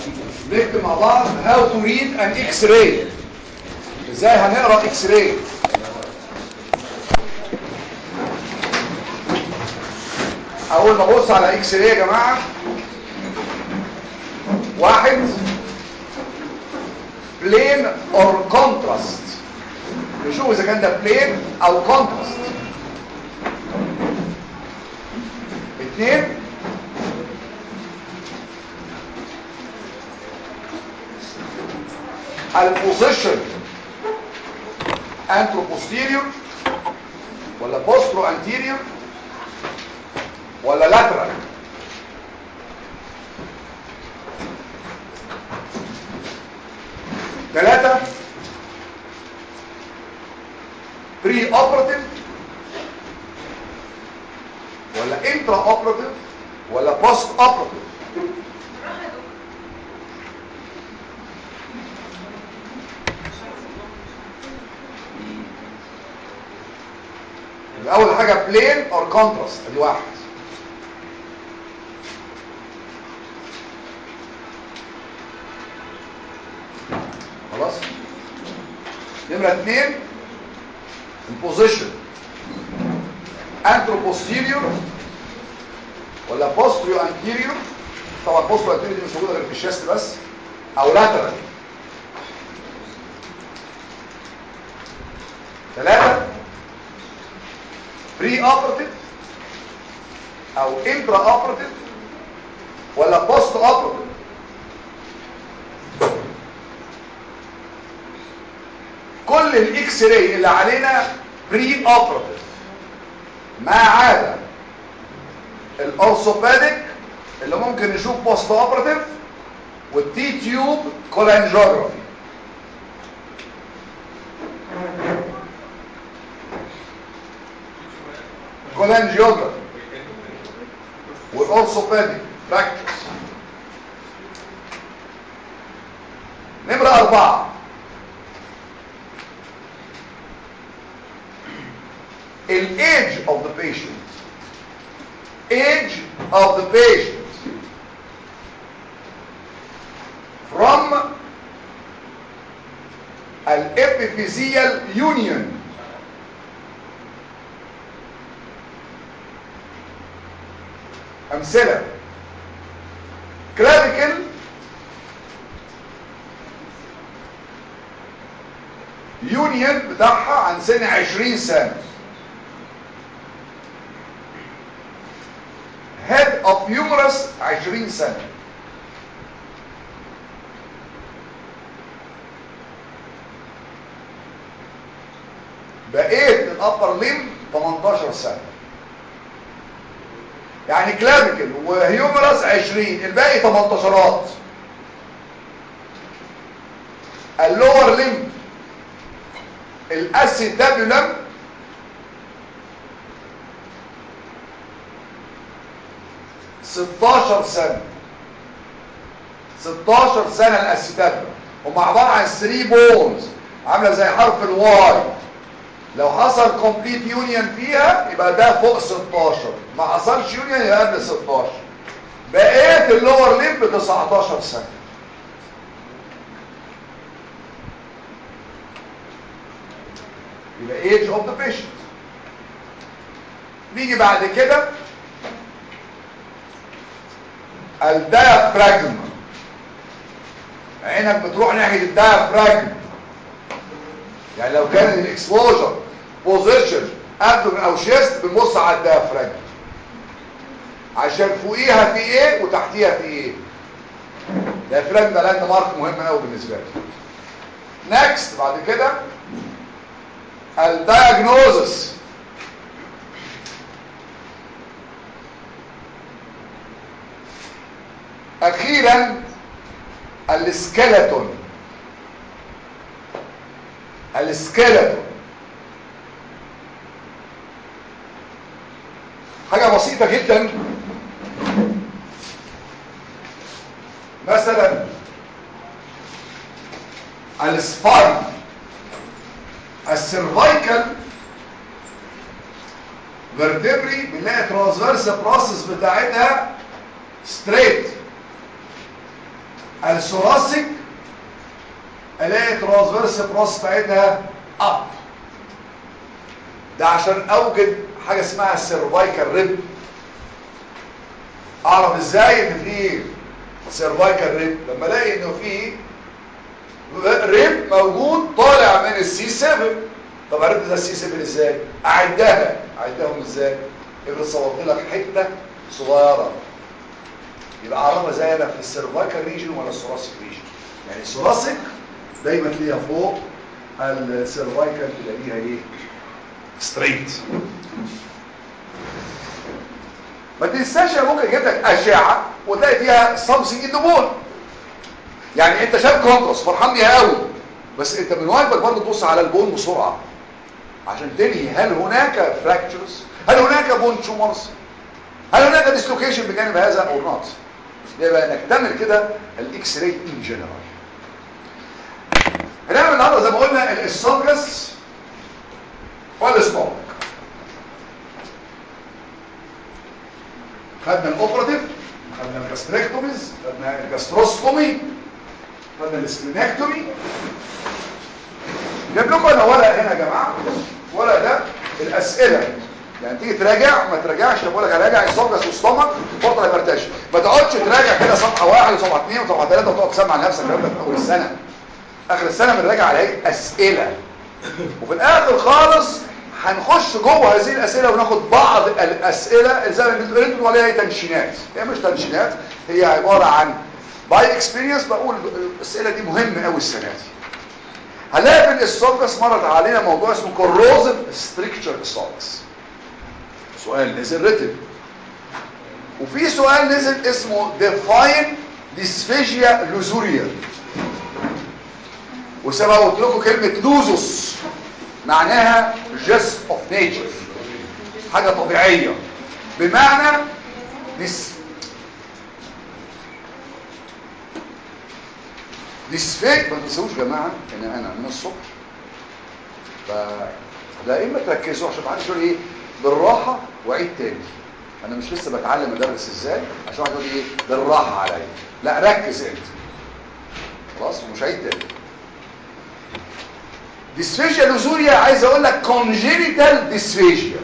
نكتب مع بعض how to read an x-ray ازاي هنقرا x-ray اول ما ابص على x-ray يا جماعه واحد plane or contrast نشوف اذا كان ده plane او contrast اثنين البوزيشن انترو posterior ولا postro anterior ولا lateral ثلاثة بري اوبراتيف ولا انترا اوبراتيف ولا بوست اوبراتيف اول حاجة بلين اور كونتراست ادي واحد خلاص نمرة اتنين البوزيشن انترو بوستيريور ولا بوستريو انتيريور طبعا بوستريو انتيريور دي مش موجوده غير في الشيست بس او لاترال ثلاثة بري اوبراتيف او انترا اوبراتيف ولا بوست اوبراتيف كل الاكس راي اللي علينا بري اوبراتيف ما عدا الاورثوبيديك اللي ممكن نشوف بوست اوبراتيف والتي تيوب كولانجيوجرافي كولانجيوجرافي والاورثوبيديك براكتس نمرة أربعة age of the patient age of the patient from an epiphyseal union أمثلة clavicle يونيون بتاعها عن سن 20 سنة head of humerus 20 سنة بقيت الابر ليم 18 سنة يعني كلافيكل وهيومرس 20 الباقي 18 اللور ليم الاسيتابولم ستاشر سنة ستاشر سنة الاسيتابولم هم عبارة عن 3 بونز عاملة زي حرف الواي لو حصل كومبليت يونيون فيها يبقى ده فوق 16 ما حصلش يونيون يبقى قبل 16 بقيت اللور ليم ب 19 سنة يبقى age of the patient نيجي بعد كده الديافراجم عينك بتروح ناحية الديافراجم يعني لو كان الاكسبوجر بوزيشن ابدومن او شيست بنبص على الديافراجم عشان فوقيها في ايه وتحتيها في ايه الديافراجم ده لاند مارك مهم قوي بالنسبه لي نكست بعد كده الدياجنوزس اخيرا السكيلتون السكيلتون حاجة بسيطة جدا مثلا السباين السيرفايكال فيرتبري بنلاقي ترانسفيرس بروسس بتاعتها ستريت الثوراسيك الاقي ترانسفيرس بروس بتاعتها اب ده عشان اوجد حاجه اسمها السيرفايكال ريب اعرف ازاي ان في سيرفايكال ريب لما الاقي انه في ريب موجود طالع من السي 7 طب عرفت ده السي 7 ازاي اعدها اعدهم ازاي افرض صورت لك حته صغيره يبقى اعرفها ازاي انا في السيرفايكال ريجن ولا الثوراسيك ريجن يعني الثوراسيك دايما تلاقيها فوق السيرفايكال تلاقيها ايه ستريت ما تنساش انا ممكن اجيب لك اشعه وتلاقي فيها سامسونج الدبول يعني انت شايف كونتراس فرحان بيها قوي بس انت من واجبك برضه تبص على البون بسرعه عشان تنهي هل هناك فراكتشرز هل هناك بون تيومرز هل هناك ديسلوكيشن بجانب هذا او نوت ده بقى نكتمل كده الاكس راي ان جنرال هنعمل النهارده زي ما قلنا الاسوفجس والستومك خدنا الاوبراتيف خدنا الجاستريكتوميز خدنا الجاستروستومي خدنا الاسبلينكتومي جايب لكم انا ورقه هنا يا جماعه الورق ده الاسئله يعني تيجي تراجع ما تراجعش بقول لك راجع السوفجس والستومك فتره ما يبرتاش ما تقعدش تراجع كده صفحه واحد وصفحه اثنين وصفحه ثلاثه وتقعد تسمع لنفسك الكلام ده في اول السنه اخر السنه بنراجع على ايه اسئله وفي الاخر خالص هنخش جوه هذه الاسئله وناخد بعض الاسئله زي ما بتقولوا عليها هي تنشينات هي مش تنشينات هي عباره عن باي اكسبيرينس بقول الاسئله دي مهمه قوي السنه دي هنلاقي في الاسوفجس مرت علينا موضوع اسمه كوروزيف ستريكتشر اسوفجس سؤال نزل رتب وفي سؤال نزل اسمه define dysphagia luzuria وسبق قلت لكم كلمه لوزوس معناها just of nature حاجه طبيعيه بمعنى ديس ديسفيك ما تنسوش يا جماعه ان انا من الصبح ف لا اما تركزوا عشان محدش يقول ايه بالراحه وعيد تاني انا مش لسه بتعلم ادرس ازاي عشان واحد يقول ايه بالراحه عليا لا ركز انت خلاص ومش عيد تاني ديسفيجيا لوزوريا عايز اقول لك كونجينيتال ديسفيجيا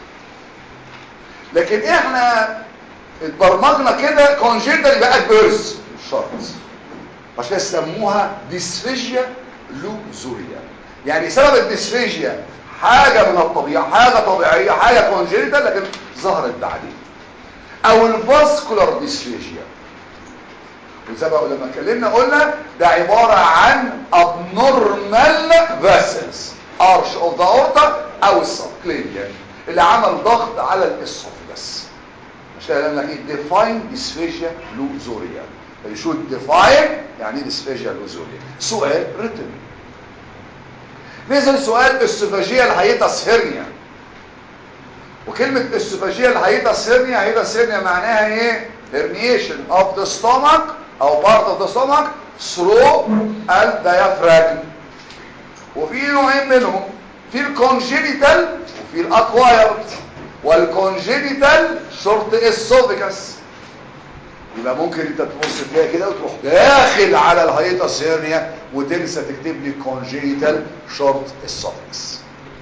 لكن احنا اتبرمجنا كده كونجينيتال يبقى ادبيرس مش شرط عشان يسموها ديسفيجيا لوزوريا يعني سبب الديسفيجيا حاجة من الطبيعة حاجة طبيعية حاجة كونجينيتال لكن ظهرت بعدين او الفاسكولار ديسفيجيا وزي ما لما اتكلمنا قلنا ده عبارة عن abnormal vessels arch of the aorta او السبكليفيان اللي عمل ضغط على الاسوفجس عشان قال لك ايه define dysphagia lusoria you should define يعني ايه dysphagia lusoria سؤال written نزل سؤال الاسوفاجيا الهيتاس هيرنيا وكلمة الاسوفاجيا الهيتاس هيرنيا هيتاس هيرنيا معناها ايه herniation of the stomach او part of the stomach through الdiaphragm وفي نوعين منهم في الكونجينيتال وفي الاكوايرد والكونجينيتال شورت اسوفيكس يبقى ممكن انت تبص تلاقي كده وتروح داخل على الهيئه هيرنيا وتنسى تكتب لي كونجينيتال شورت اسوفيكس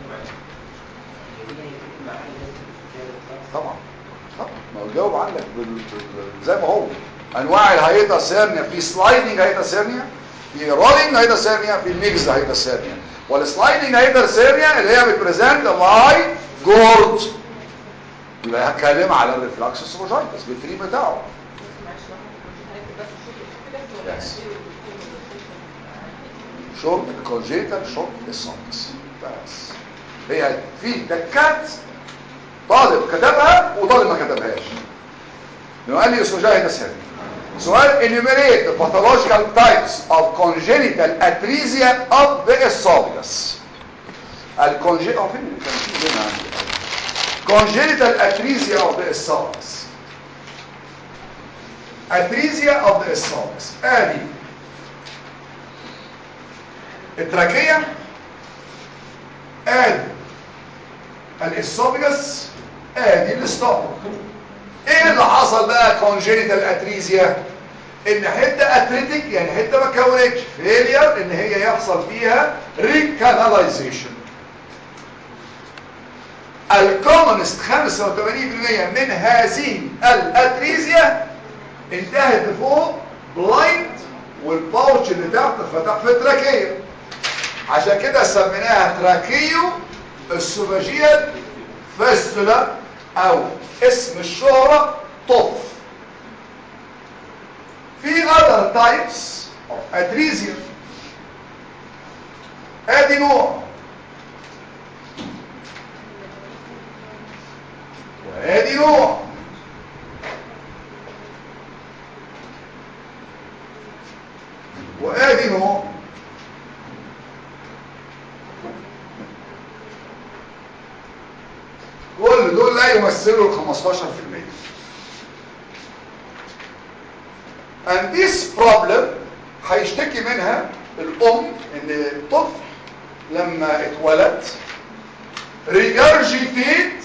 طبعا طبعا ما هو جاوب عنك بال... بال... زي ما هو انواع الهيئه هيرنيا في سلايدنج هيئه هيرنيا في رولينج هيئه هيرنيا في ميكس هيئه هيرنيا والسلايدنج هيئه هيرنيا اللي هي بتبريزنت باي جورد يبقى هتكلم على الريفلكس سوفاجايتس بالفري بتاعه Yes. شورت كونجيتال شورت اسونس بس هي في دكات طالب كتبها وطالب ما كتبهاش لو قال لي اسوجايتس هنا سؤال enumerate the pathological types of congenital atresia of the esophagus الكونجي او فين كان في هنا عندي congenital atresia of the esophagus atresia of the esophagus ادي التراكية ادي الاسوفجس ادي الاستومك ايه اللي حصل بقى congenital atresia ان حته اتريتيك يعني حته ما كونتش فيلير ان هي يحصل فيها ريكاناليزيشن الكومنست 85% من هذه الاتريزيا انتهت لفوق بلايند والباوتش اللي تحت فتح في التراكيه عشان كده سميناها تراكيو السوفاجيال فيستولا او اسم الشهرة طف في other types of atresia ادي نوع وادي نوع وادي نوع كل دول لا يمثلوا ال 15% and this problem هيشتكي منها الام ان الطفل لما اتولد ريجرجيتيت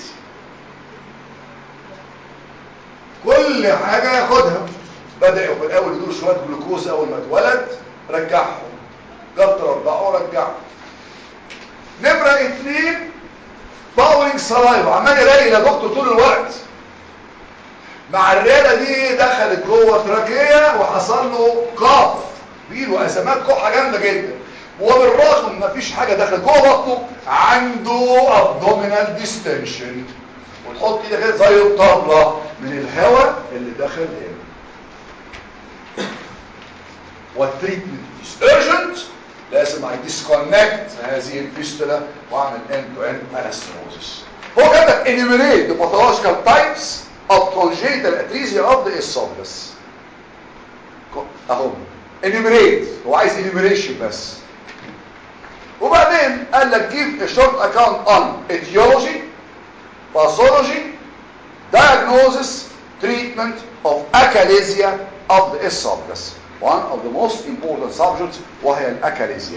كل حاجة ياخدها بدأوا في الاول يدور شوية جلوكوز اول ما اتولد رجعهم جلط رضعه رجعه نمرة اتنين باولينج سلايف عمال يلاقي يا دكتور طول الوقت مع الرياله دي دخلت جوه تراكيه وحصل له قاف بيله ازمات كحه جامده جدا وبالرغم ما فيش حاجه دخلت جوه بطنه عنده ابدومينال ديستنشن وتحط ايدك كده زي الطبله من الهواء اللي دخل هنا والتريتمنت از urgent لازم اي ديسكونكت هذه الفيستولا واعمل end to end anastomosis هو كتب enumerate the pathological types of congenital atresia of the esophagus اهو enumerate هو عايز enumeration بس وبعدين قال لك give a short account on etiology pathology diagnosis treatment of achalasia of the esophagus one of the most important subjects وهي الاكاليزيا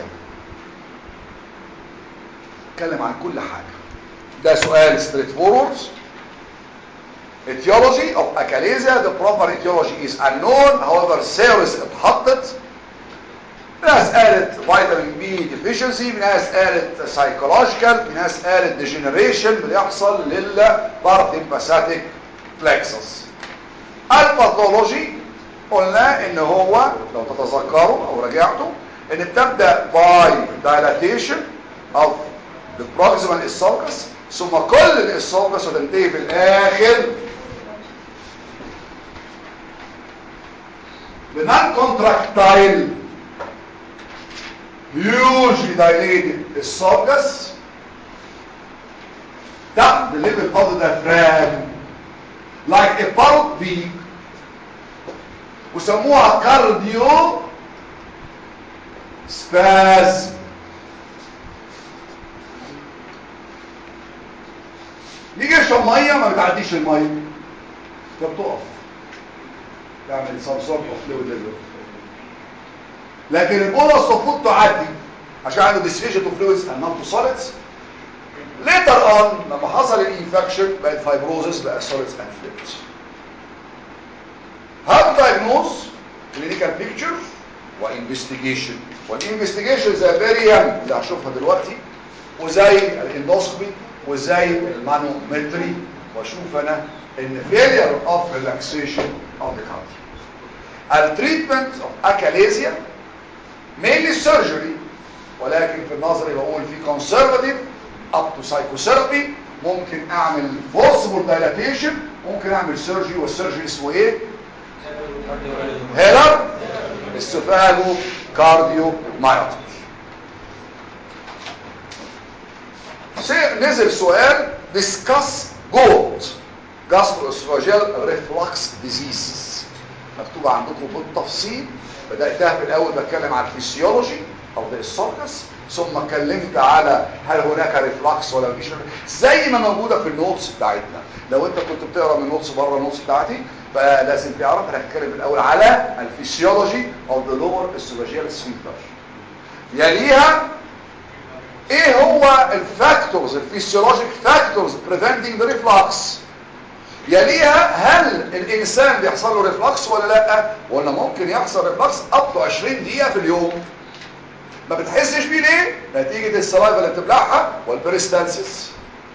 اتكلم عن كل حاجة ده سؤال straight forward etiology of achalasia the proper etiology is unknown however theories اتحطت ناس قالت فيتامين بي ديفيشنسي ناس قالت سايكولوجيكال ناس قالت ديجنريشن بيحصل للبارثيمباثيك بلكسس الباثولوجي قلنا ان هو لو تتذكروا او رجعتوا ان بتبدا باي dilatation of the proximal esophagus ثم كل الاسوفاجس وتنتهي في الاخر بنان كونتراكتايل hugely dilated esophagus تحت the level of the diaphragm like a parrot beak وسموها كارديو سباز يجي يشرب ميه ما بتعديش الميه فبتقف تعمل سمسور اوف فلويد ليفل لكن البولس المفروض تعدي عشان عنده ديسفيجن اوف فلويدز اند نوت سوليدز ليتر اون لما حصل الانفكشن بقت فايبروزس بقى سوليدز اند فلويدز how to diagnose clinical picture وانفستيجيشن والانفستيجيشن زي فيريان اللي هشوفها دلوقتي وزي الاندوسكوبي وزي المانومتري واشوف انا ان failure of relaxation of the country التريتمنت of achalasia mainly surgery ولكن في النظري بقول في conservative up to psychotherapy ممكن اعمل forcible dilatation ممكن اعمل surgery والسيرجري اسمه ايه هيلر استفاجو كارديو مايوتي نزل سؤال discuss GOLD gastroesophageal reflux diseases مكتوب عندكم بالتفصيل بدأتها في الأول بتكلم عن الفسيولوجي أو the esophagus ثم اتكلمت على هل هناك ريفلكس ولا مفيش زي ما موجودة في النوتس بتاعتنا لو انت كنت بتقرا من النوتس بره النوتس بتاعتي فلازم تعرف انا هتكلم الاول على الفسيولوجي او ذا لور اسوفاجيال سفنكتر يليها ايه هو الفاكتورز الفسيولوجيك فاكتورز preventing the reflux يليها هل الانسان بيحصل له ريفلكس ولا لا ولا ممكن يحصل ريفلكس اب تو 20 دقيقه في اليوم ما بتحسش بيه ليه نتيجه السلايفا اللي بتبلعها والبريستالسيس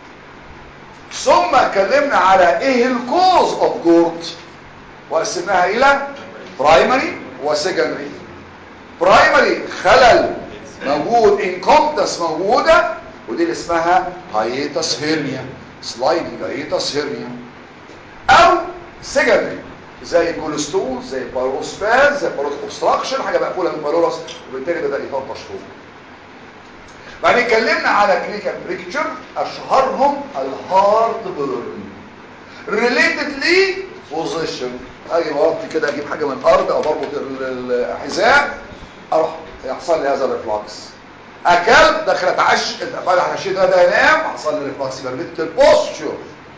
ثم اتكلمنا على ايه الكوز اوف جورد وقسمناها الى برايمري وسكندري برايمري خلل موجود انكومتس موجوده ودي اللي اسمها هايتس هيرنيا سلايدنج هايتس هيرنيا او سكندري زي الكوليسترول زي الباروسفاز زي الباروس اوبستراكشن حاجه مقفوله من الباروس وبالتالي بدا يطرطش فوق بعدين اتكلمنا على كلينيكال بريكتشر اشهرهم الهارت بيرن ريليتد لي بوزيشن اجي بوطي كده اجيب حاجه من الارض او بربط الحذاء اروح يحصل لي هذا الريفلكس اكلت دخل اتعشى فتح الشيء ده ده ينام حصل لي ريفلكس يبقى ريليتد البوستشر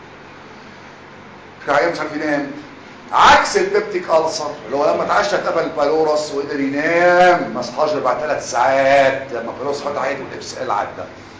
كعيان مش عارف ينام عكس البيبتيك ألسر اللي هو لما اتعشى اتقفل البايلورس وقدر ينام ما صحاش غير بعد ثلاث ساعات لما البايلورس فتحت والابس ال عدى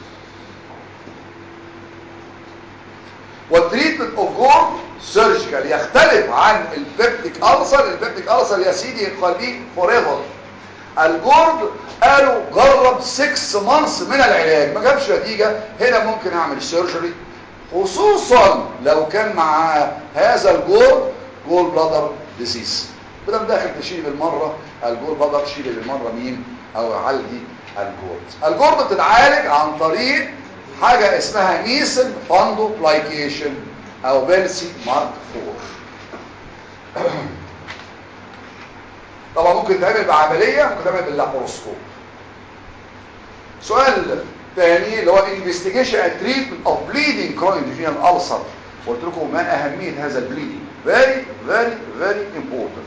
والتريتمنت اوف جورد سيرجيكال يختلف عن البيبتيك ألسر البيبتيك ألسر يا سيدي يخليه فور ايفر الجورد قالوا جرب 6 مانثs من العلاج ما جابش نتيجه هنا ممكن اعمل سيرجري خصوصا لو كان مع هذا الجورد جول بلادر ديزيز بدل داخل تشيل بالمره الجول بلادر تشيل بالمره مين او عالجي الجورد الجورد بتتعالج عن طريق حاجه اسمها نيسن فاندو بلايكيشن او بيلسي مارك 4 طبعا ممكن تعمل بعمليه ممكن تعمل باللاباروسكوب سؤال ثاني اللي هو investigation and treatment of bleeding chronic vaginal ulcer قلت لكم ما اهميه هذا البليدنج very very very important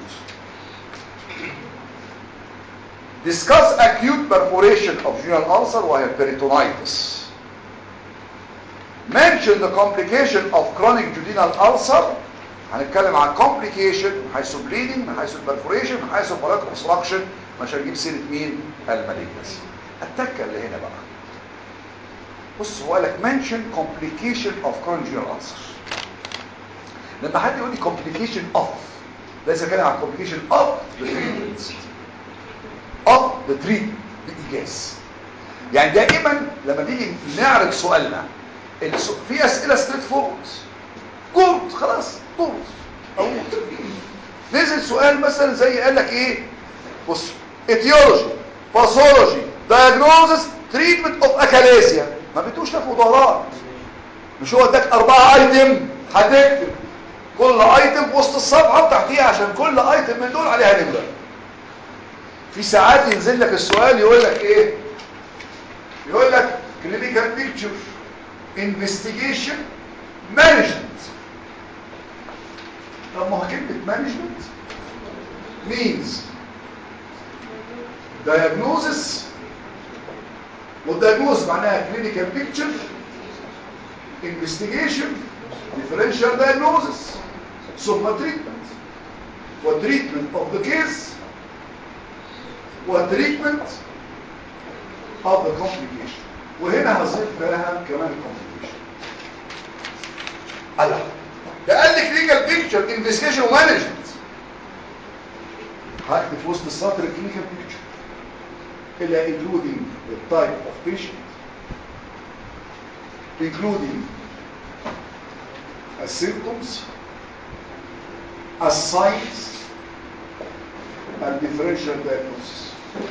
discuss acute perforation of vaginal ulcer وهي peritonitis mention the complication of chronic vaginal ulcer هنتكلم عن complication من حيث bleeding من حيث perforation من حيث بلاك obstruction مش هنجيب سيره مين المالجنس التكه اللي هنا بقى بص هو قالك mention complication of chronic vaginal ulcer لما حد يقول لي complication of لازم اتكلم عن complication of the treatment of the treatment بإيجاز يعني دائما لما نيجي نعرض سؤالنا في اسئله ستريت فورورد جود خلاص جود او نزل سؤال مثلا زي قال لك ايه بص اتيولوجي باثولوجي دايجنوزس تريتمنت اوف اكاليزيا ما بتوش لك ودورات مش هو اداك اربعه ايتم هتكتب كل ايتم في وسط الصفحه وتحتيها عشان كل ايتم من دول عليها نمره في ساعات ينزل لك السؤال يقول لك ايه يقول لك كلينيكال بيكتشر انفستيجيشن مانجمنت طب ما هو كلمه مانجمنت means diagnosis والdiagnosis معناها clinical picture investigation differential diagnosis ثم treatment وtreatment of the case وtreatment of the complication وهنا هصير لها كمان complication الله ده قال لي clinical picture investigation ومانجمنت هكتب في وسط السطر clinical picture إلا including the type of patient including as symptoms as signs and differential diagnosis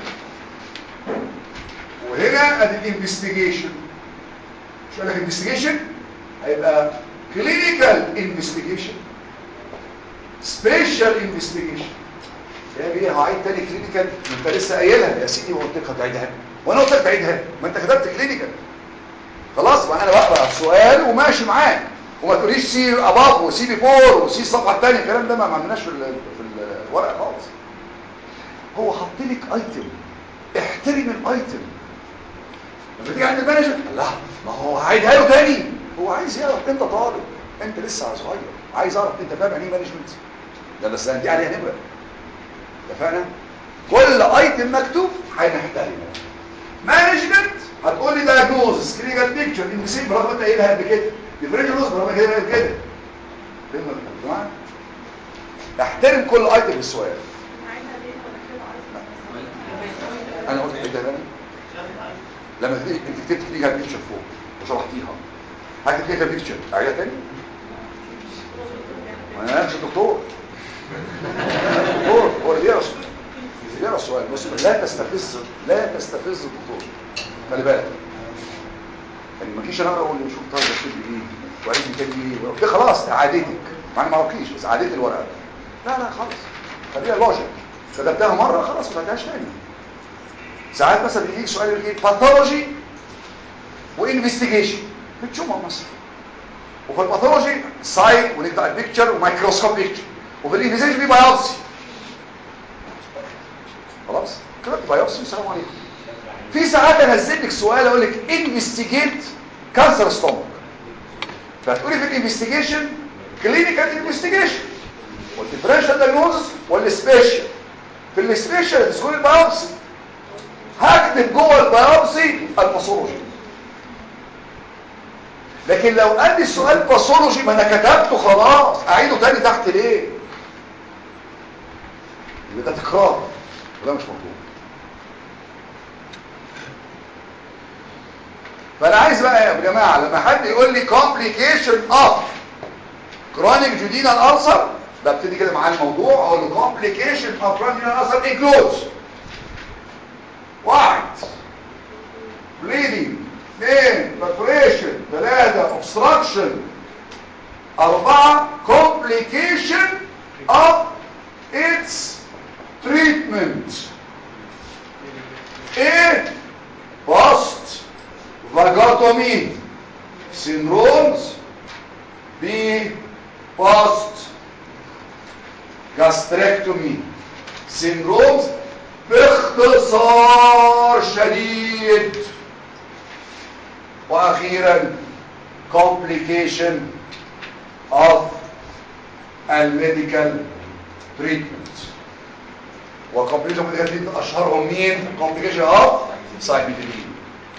وهنا ادي الانفستيجيشن مش قال لك انفستيجيشن هيبقى clinical investigation special investigation يعني ايه هعيد تاني كلينيكال انت لسه قايلها يا سيدي وقلت لك هتعيدها وانا قلت لك تعيدها ما انت كتبت كلينيكال خلاص ما انا بقرا السؤال وماشي معاك وما تقوليش سي اباف وسي بي فور وسي الصفحه الثانيه الكلام ده ما عملناش في في الورق خالص هو حط لك ايتم احترم الايتم لما تيجي عند المانجر لا ما هو هعيدها له تاني هو عايز يعرف انت طالب انت لسه صغير عايز اعرف انت فاهم يعني ايه مانجمنت ده بس دي عليها نبره اتفقنا كل ايتم مكتوب هنحترمه مانجمنت هتقول لي دايجنوز كلينيكال بيكتشر ان سي برغم انت قايلها قبل كده ديفرنشال برغم كده قبل كده فهموا يا جماعه احترم كل ايتم في السؤال انا قلت كده ده لما تيجي انت كتبت فيها بيكتشر فوق وشرحتيها هكتب فيها بيكتشر اعيدها تاني ما انا مش دكتور دكتور هو اللي بيقرا اللي بيقرا السؤال بص لا تستفز لا تستفز الدكتور خلي بالك يعني ما جيش انا اقرا اقول له شوف طيب اكتب لي ايه وعايز لي ايه ودي خلاص عادتك مع اني ما اعرفكيش بس عادتي الورقه لا لا خلاص خليها لوجيك كتبتها مره خلاص ما تعيدهاش تاني ساعات مثلا يجي سؤال يقول ايه باثولوجي وانفستيجيشن بتشوفها مثلا وفي الباثولوجي سايت ونقطع البيكتشر ومايكروسكوب بيكتشر وفي الانفستيجيشن في بايوبسي خلاص كتبت بايوبسي والسلام عليكم في ساعات انزل لك سؤال اقول لك انفستيجيت كانسر ستومك فهتقولي في الانفستيجيشن كلينيكال انفستيجيشن والديفرنشال دايجنوزس والسبيشال في السبيشال هتسكون البايوبسي هكتب جوه البيوبسي الباثولوجي لكن لو قال لي السؤال باثولوجي ما انا كتبته خلاص اعيده تاني تحت ليه يبقى ده تكرار وده مش مطلوب فانا عايز بقى يا جماعه لما حد يقول لي complication of chronic duodenal ulcer ببتدي كده معاه الموضوع اقول له complication of chronic duodenal ulcer includes واحد bleeding اثنين perforation ثلاثة obstruction أربعة complication of its treatment ايه post vagotomy syndromes B post gastrectomy syndromes باختصار شديد واخيرا complication of الميديكال treatment وcomplication of medical treatment اشهرهم مين complication of سايبيدين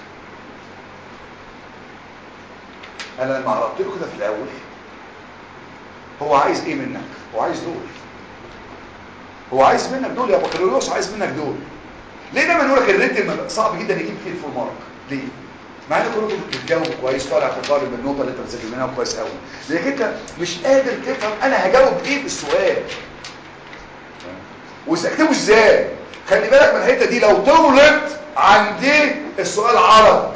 انا لما عرضت له كده في الاول هو عايز ايه منك هو عايز دول هو عايز منك دول يا بكالوريوس عايز منك دول ليه دايما نقول لك الريتم صعب جدا يجيب فيه الفول مارك ليه مع ان كلكم بتجاوبوا كويس طالع في طالب النقطه اللي انت بتذاكر منها كويس قوي لكن انت مش قادر تفهم انا هجاوب ايه بالسؤال واستكتبه ازاي خلي بالك من الحته دي لو طولت عندي السؤال عرض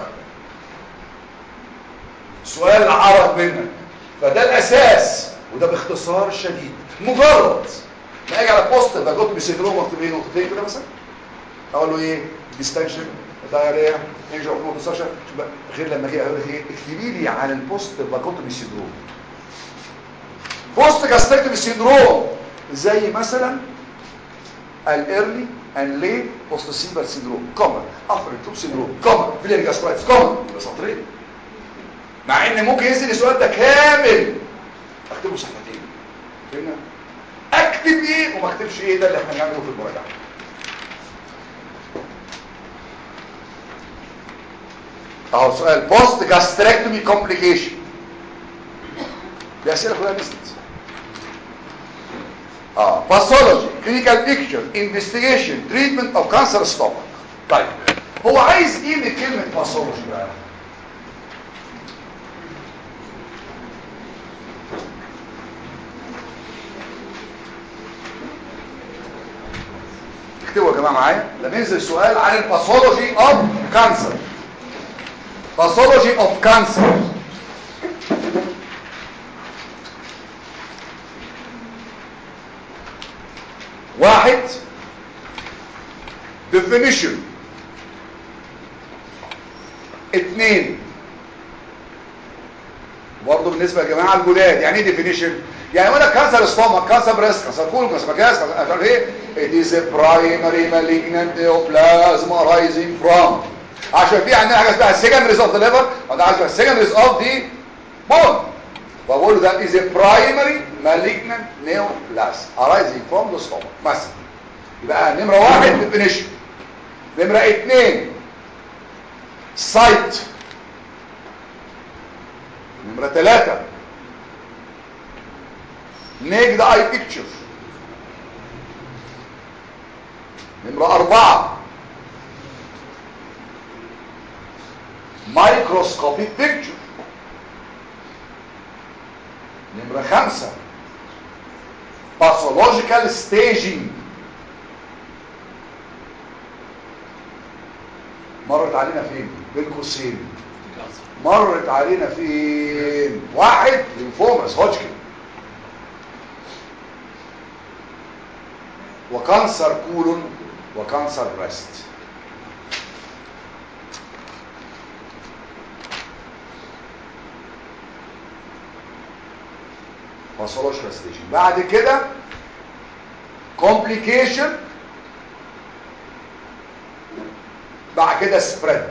سؤال عرض منك فده الاساس وده باختصار شديد مجرد ما اجي على بوست باجوت بسيندروم اكتب ايه نقطتين كده مثلا اقول له ايه ديستنشن دايريا انجو اوف موتوساشن غير لما اجي اقول لك ايه اكتبي لي على البوست باجوتومي سيندروم بوست جاستريكتومي سيندروم زي مثلا الايرلي اند ليت بوست سيبر سيندروم كومن افر توب سيندروم كومن فيلير جاسترايتس كومن يبقى سطرين مع ان ممكن ينزل السؤال ده كامل اكتبه صفحتين فهمنا اكتب ايه وما اكتبش ايه ده اللي احنا بنعمله في المراجعه اهو سؤال بوست جاستريكتومي كومبليكيشن دي اسئله كلها نزلت اه باثولوجي كلينيكال بيكتشر انفستيجيشن تريتمنت اوف كانسر ستومك طيب هو عايز ايه من كلمه باثولوجي بقى اكتبوا يا جماعه معايا لما ينزل سؤال عن الباثولوجي اوف كانسر pathology of cancer واحد definition اتنين برضه بالنسبة يا جماعة الجداد يعني ايه definition يعني يقول لك كانسر ستومك كانسر بريست كانسر كول كانسر جاس كانسر ايه it is a primary malignant neoplasm arising from عشان في عندنا حاجه اسمها secondaries of the liver وده عشان secondaries of the bone بقول ده is a primary malignant neoplasm arising from the stomach مثلا يبقى نمره واحد definition نمره اتنين site نمره ثلاثة نيجد اي بيكتشر نمرة أربعة مايكروسكوبيك بيكتشر نمرة خمسة باثولوجيكال ستيجنج مرت علينا فين بين قوسين مرت علينا فين واحد لينفوماس هوجكن وكانسر كولون وكانسر بريست باثولوجيكال ستيجنج بعد كده كومبليكيشن بعد كده سبريد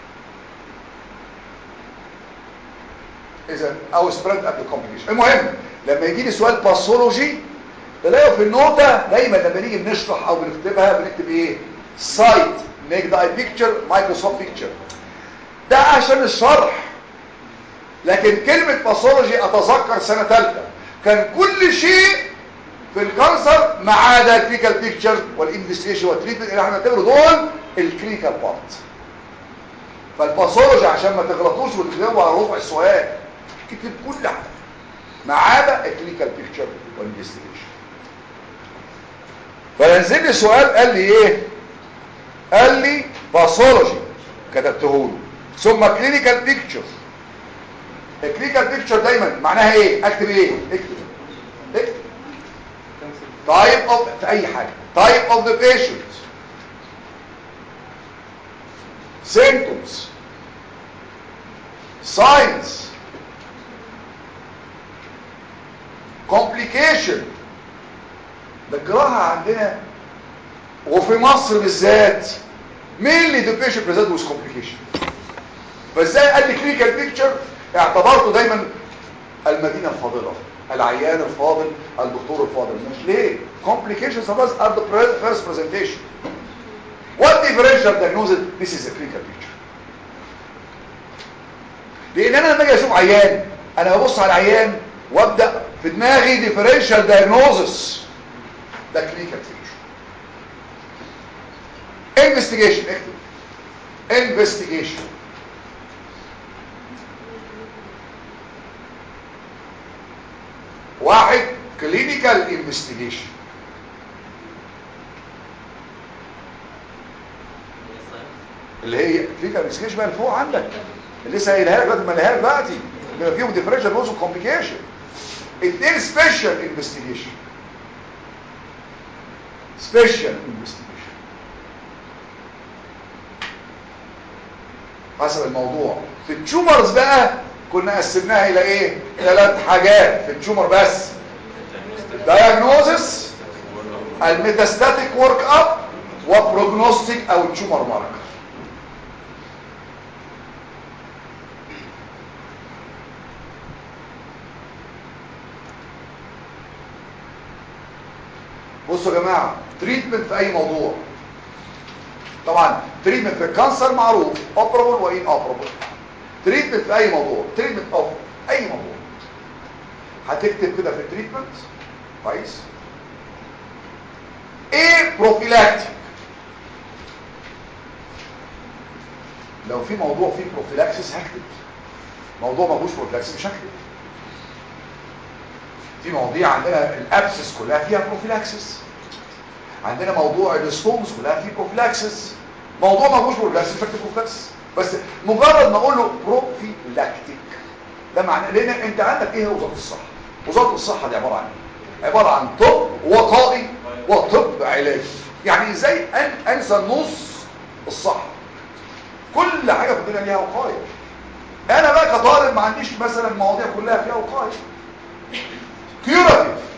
اذا او سبريد قبل كومبليكيشن المهم لما يجي لي سؤال باثولوجي تلاقوا في النوتة دايما لما نيجي بنشرح او بنكتبها بنكتب ايه سايت ميك ذا اي بيكتشر مايكروسوفت بيكتشر ده عشان الشرح لكن كلمة باثولوجي اتذكر سنة ثالثة كان كل شيء في الكانسر ما عدا الكلينيكال بيكتشر والانفستيجيشن والتريتمنت اللي احنا بنعتبره دول الكلينيكال بارت فالباثولوجي عشان ما تغلطوش وتجاوبوا على ربع السؤال كتب كل حاجه ما عدا الكلينيكال بيكتشر والانفستيجيشن فنزل لي سؤال قال لي ايه قال لي باثولوجي كتبته له ثم كلينيكال بيكتشر الكلينيكال بيكتشر دايما معناها ايه اكتب ايه اكتب اكتب type of في اي حاجه type of the patient symptoms signs complication ده الجراحة عندنا وفي مصر بالذات mainly the patient present with complication فازاي قال لي clinical picture اعتبرته دايما المدينة الفاضلة العيان الفاضل الدكتور الفاضل مش ليه complications of us are the first presentation what differential diagnosis this is a clinical picture لان انا لما اجي اشوف عيان انا ببص على العيان وابدا في دماغي differential diagnosis ده clinical picture investigation اكتب investigation واحد clinical investigation اللي هي clinical investigation بقى اللي فوق عندك اللي لسه قايلها لك دلوقتي ما قالها لك دلوقتي بيبقى فيهم differential نوز وكومبليكيشن اتنين سبيشال انفستيجيشن سبيشال انفستيجيشن حسب الموضوع في التيومرز بقى كنا قسمناها الى ايه ثلاث حاجات في التيومر بس الدايجنوزس الميتاستاتيك ورك اب وبروجنوستيك او التيومر ماركر بصوا يا جماعه تريتمنت في اي موضوع طبعا تريتمنت في الكانسر معروف اوبرابل وان اوبرابل تريتمنت في اي موضوع تريتمنت اوف اي موضوع هتكتب كده في التريتمنت كويس ايه بروفيلاكتيك لو في موضوع فيه بروفيلاكسس هكتب موضوع ما فيهوش بروفيلاكسس مش هكتب في مواضيع عندنا الابسس كلها فيها بروفيلاكسس عندنا موضوع الستونز كلها فيه بروفيلاكسس موضوع ما فيهوش بروفيلاكسس مش هكتب بروفيلاكسس بس مجرد ما اقول له بروفيلاكتيك ده معناه لان انت عندك ايه وزاره الصحه وزاره الصحه دي عباره عن ايه عباره عن طب وقائي وطب علاجي يعني ازاي أن انسى النص الصح كل حاجه في الدنيا ليها وقايه انا بقى كطالب ما عنديش مثلا مواضيع كلها فيها وقايه curative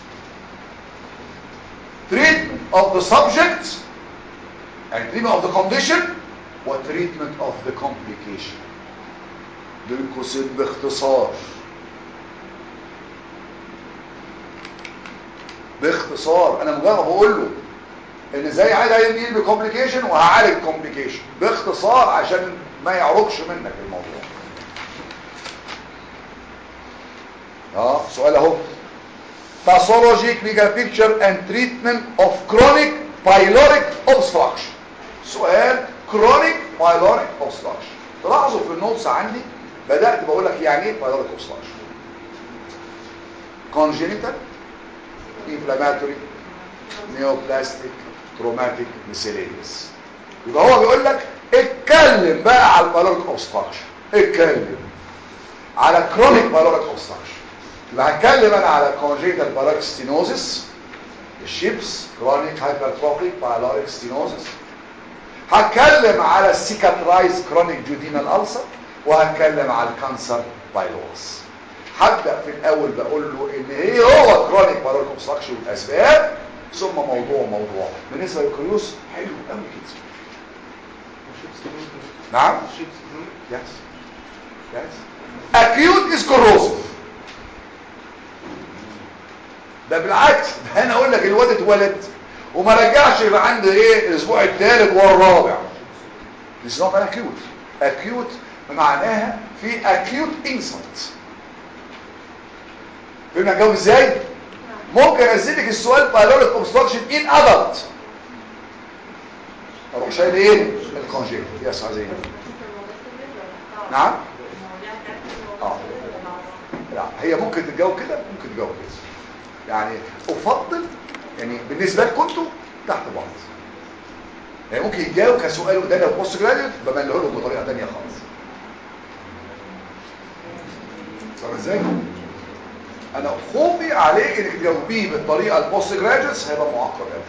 treatment of the subject and treatment of the condition وتريتمنت of the complication بين قوسين باختصار باختصار انا مجرد بقول له ان ازاي عايز يميل بكومبليكيشن وهعالج كومبليكيشن باختصار عشان ما يعرقش منك الموضوع اه سؤال اهو pathology clinical picture and treatment of chronic pyloric obstruction سؤال chronic pyloric obstruction تلاحظوا في النوتس عندي بدأت بقول لك يعني ايه pyloric obstruction congenital inflammatory neoplastic traumatic miscellaneous يبقى هو بيقول لك اتكلم بقى على البالوريك اوبستراكشن اتكلم على كرونيك بالوريك اوبستراكشن يبقى هتكلم انا على congenital بالوريك ستينوزس الشيبس كرونيك هايبرتروفيك بالوريك ستينوزس هتكلم على السيكاترايز كرونيك جودينال ألسر وهتكلم على الكانسر بايلورس هبدا في الاول بقول له ان ايه هو كرونيك بالوريك اوبستراكشن والاسباب ثم موضوع موضوع بالنسبه للكريوس حلو قوي كده نعم يس يس acute is corrosive ده بالعكس ده انا اقول لك الواد اتولد وما رجعش يبقى عنده ايه الاسبوع الثالث والرابع This is not an acute acute معناها في acute insult فهمنا الجو ازاي ممكن انزلك السؤال pyloric obstruction in adult اروح شايل ايه الكونجيت يس عزيزي نعم اه لا هي ممكن تتجاوب كده ممكن تتجاوب كده يعني افضل يعني بالنسبه لكم انتوا تحت بعض يعني ممكن يتجاوب كسؤال قدامي في بوست جراديوت بمليه لهم بطريقه ثانيه خالص فاهم ازاي انا خوفي عليك انك تجاوبيه بالطريقه البوست جراديوتس هيبقى معقد قوي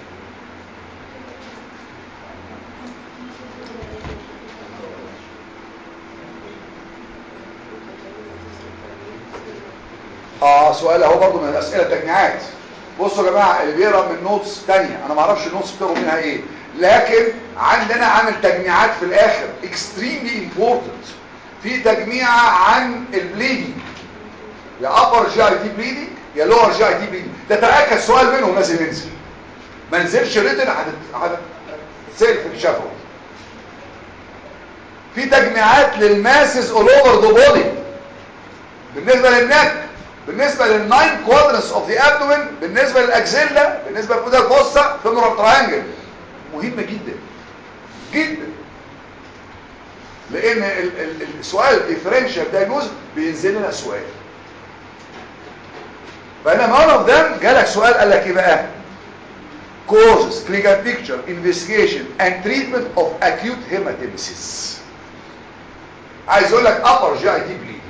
اه سؤال اهو برضه من الاسئله التجميعات بصوا يا جماعه اللي بيقرا من نوتس تانية انا ما اعرفش النوتس بتقروا منها ايه لكن عندنا عامل تجميعات في الاخر extremely important في تجميعه عن البليدنج يا upper جي اي تي بليدنج يا lower جي اي تي بليدنج ده تاكد سؤال منهم لازم ينزل ما نزلش ريتن هتتسال في الشفوي في تجميعات للماسز all over the body بالنسبه للنك بالنسبه للناين كوادرنس اوف ذا ابدومن بالنسبه للاكزيلا بالنسبه للفودا الفوسا فيمورال تراينجل مهمه جدا جدا لان ال ال السؤال ديفرنشال دايجنوز بينزل لنا سؤال فانا one اوف ذم جالك سؤال قال لك ايه بقى causes clinical picture investigation and treatment of acute hematemesis عايز اقول لك upper GI bleeding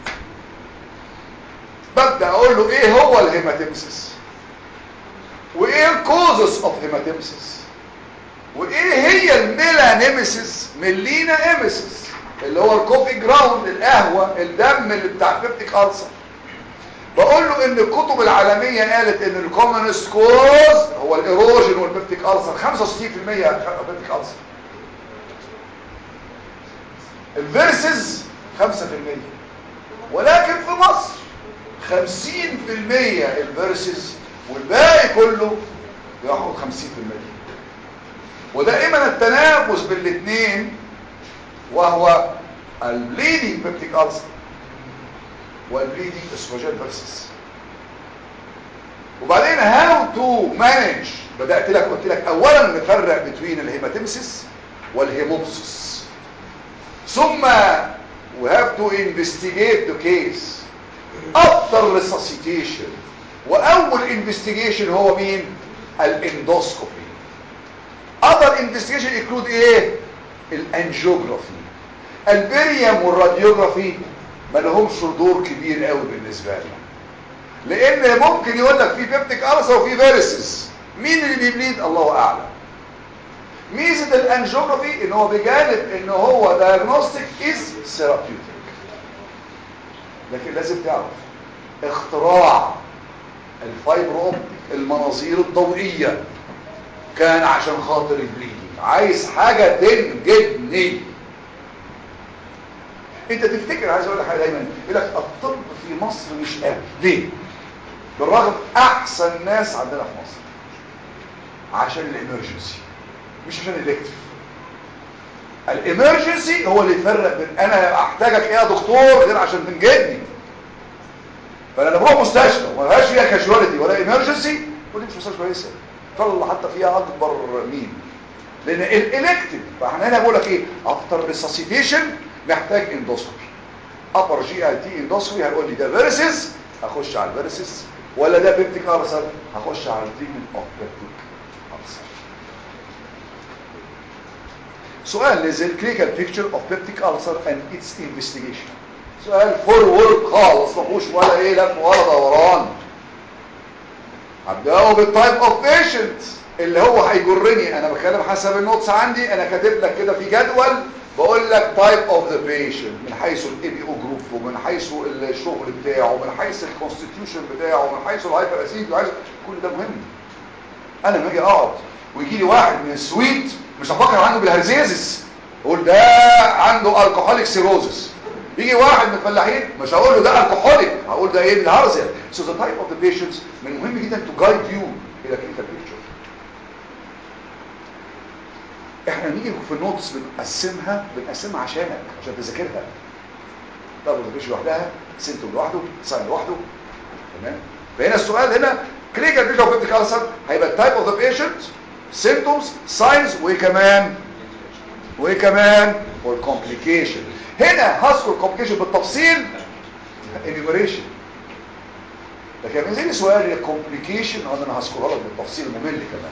ببدأ اقول له ايه هو الهيماتيمسيس وايه الكوزس اوف هيماتيمسيس وايه هي الميلانيمسيس ميلينا اميسيس اللي هو الكوفي جراوند القهوة الدم اللي بتاع بيبتيك ألسر بقول له ان الكتب العالمية قالت ان الكومنست كوز هو الايروجين والبيبتيك ألسر 65% بيبتيك ألسر الفيرسز 5% ولكن في مصر 50% الفيرسز والباقي كله بياخد 50% ودائما التنافس بالاثنين وهو البليدنج بيبتيك ألسر والبليدنج اسفوجين فيرسز وبعدين هاو تو مانج بدأت لك قلت لك اولا نفرق بين الهيماتيمسيس والهيموبسيس ثم we have to investigate the case after resuscitation واول investigation هو مين الاندوسكوبي other investigation include ايه الانجيوجرافي البريم والراديوجرافي ما لهمش دور كبير قوي بالنسبه لنا لان ممكن يقول لك في بيبتيك ألسر وفي فيرسز مين اللي بيبليد الله اعلم ميزه الانجيوجرافي ان هو بجانب ان هو دايجنوستيك از ثيرابيوتيك لكن لازم تعرف اختراع الفايبر اوبتيك المناظير الضوئيه كان عشان خاطر البليدنج عايز حاجه تنجدني انت تفتكر عايز اقول لك حاجه دايما يقول لك الطب في مصر مش قوي ليه بالرغم احسن ناس عندنا في مصر عشان الامرجنسي مش عشان الالكتف الامرجنسي هو اللي يفرق بين انا احتاجك ايه يا دكتور غير عشان تنجدني فانا لما بروح مستشفى وما فيهاش فيها كاجواليتي ولا ايمرجنسي ودي مش مستشفى كويسه طلع حتى فيها اكبر مين لان الالكتيف فاحنا هنا بقول لك ايه افتر ريساسيتيشن محتاج اندوسكوبي ابر جي اي تي اندوسكوبي هيقول لي ده فيرسز هخش على الفيرسز ولا ده بيبتيك ارسل هخش على التريتمنت اوف بيبتيك ارسل سؤال نزل كلينيكال بيكتشر اوف بيبتيك ارسل اند اتس انفستيجيشن سؤال فورورد خالص ما فيهوش ولا ايه لف ولا دوران هبداه بالتايب اوف بيشنت اللي هو هيجرني انا بتكلم حسب النوتس عندي انا كاتب لك كده في جدول بقول لك تايب اوف ذا بيشنت من حيث الاي بي او جروب ومن حيث الشغل بتاعه ومن حيث الكونستيتيوشن بتاعه ومن حيث الهايبر اسيد وحيث كل ده مهم انا لما اجي اقعد ويجي لي واحد من السويت مش هفكر عنه بالهرزيزس اقول ده عنده الكحوليك سيروزس يجي واحد من الفلاحين مش هقول له ده الكحوليك هقول ده ايه بالهرزيا so the type of the patients من المهم جدا to guide you الى clinical picture احنا نيجي في النوتس بنقسمها بنقسمها عشانك عشان تذاكرها طب مفيش لوحدها سيمتوم لوحده ساين لوحده تمام فهنا السؤال هنا كلينيكال بيكتشر اوف كانسر هيبقى التايب اوف ذا بيشنت سيمتومز ساينز وايه كمان وايه كمان والكومبليكيشن هنا هذكر الكومبليكيشن بالتفصيل انيميريشن لكن لما يجي سؤال الكومبليكيشن انا هذكرها لك بالتفصيل ممل كمان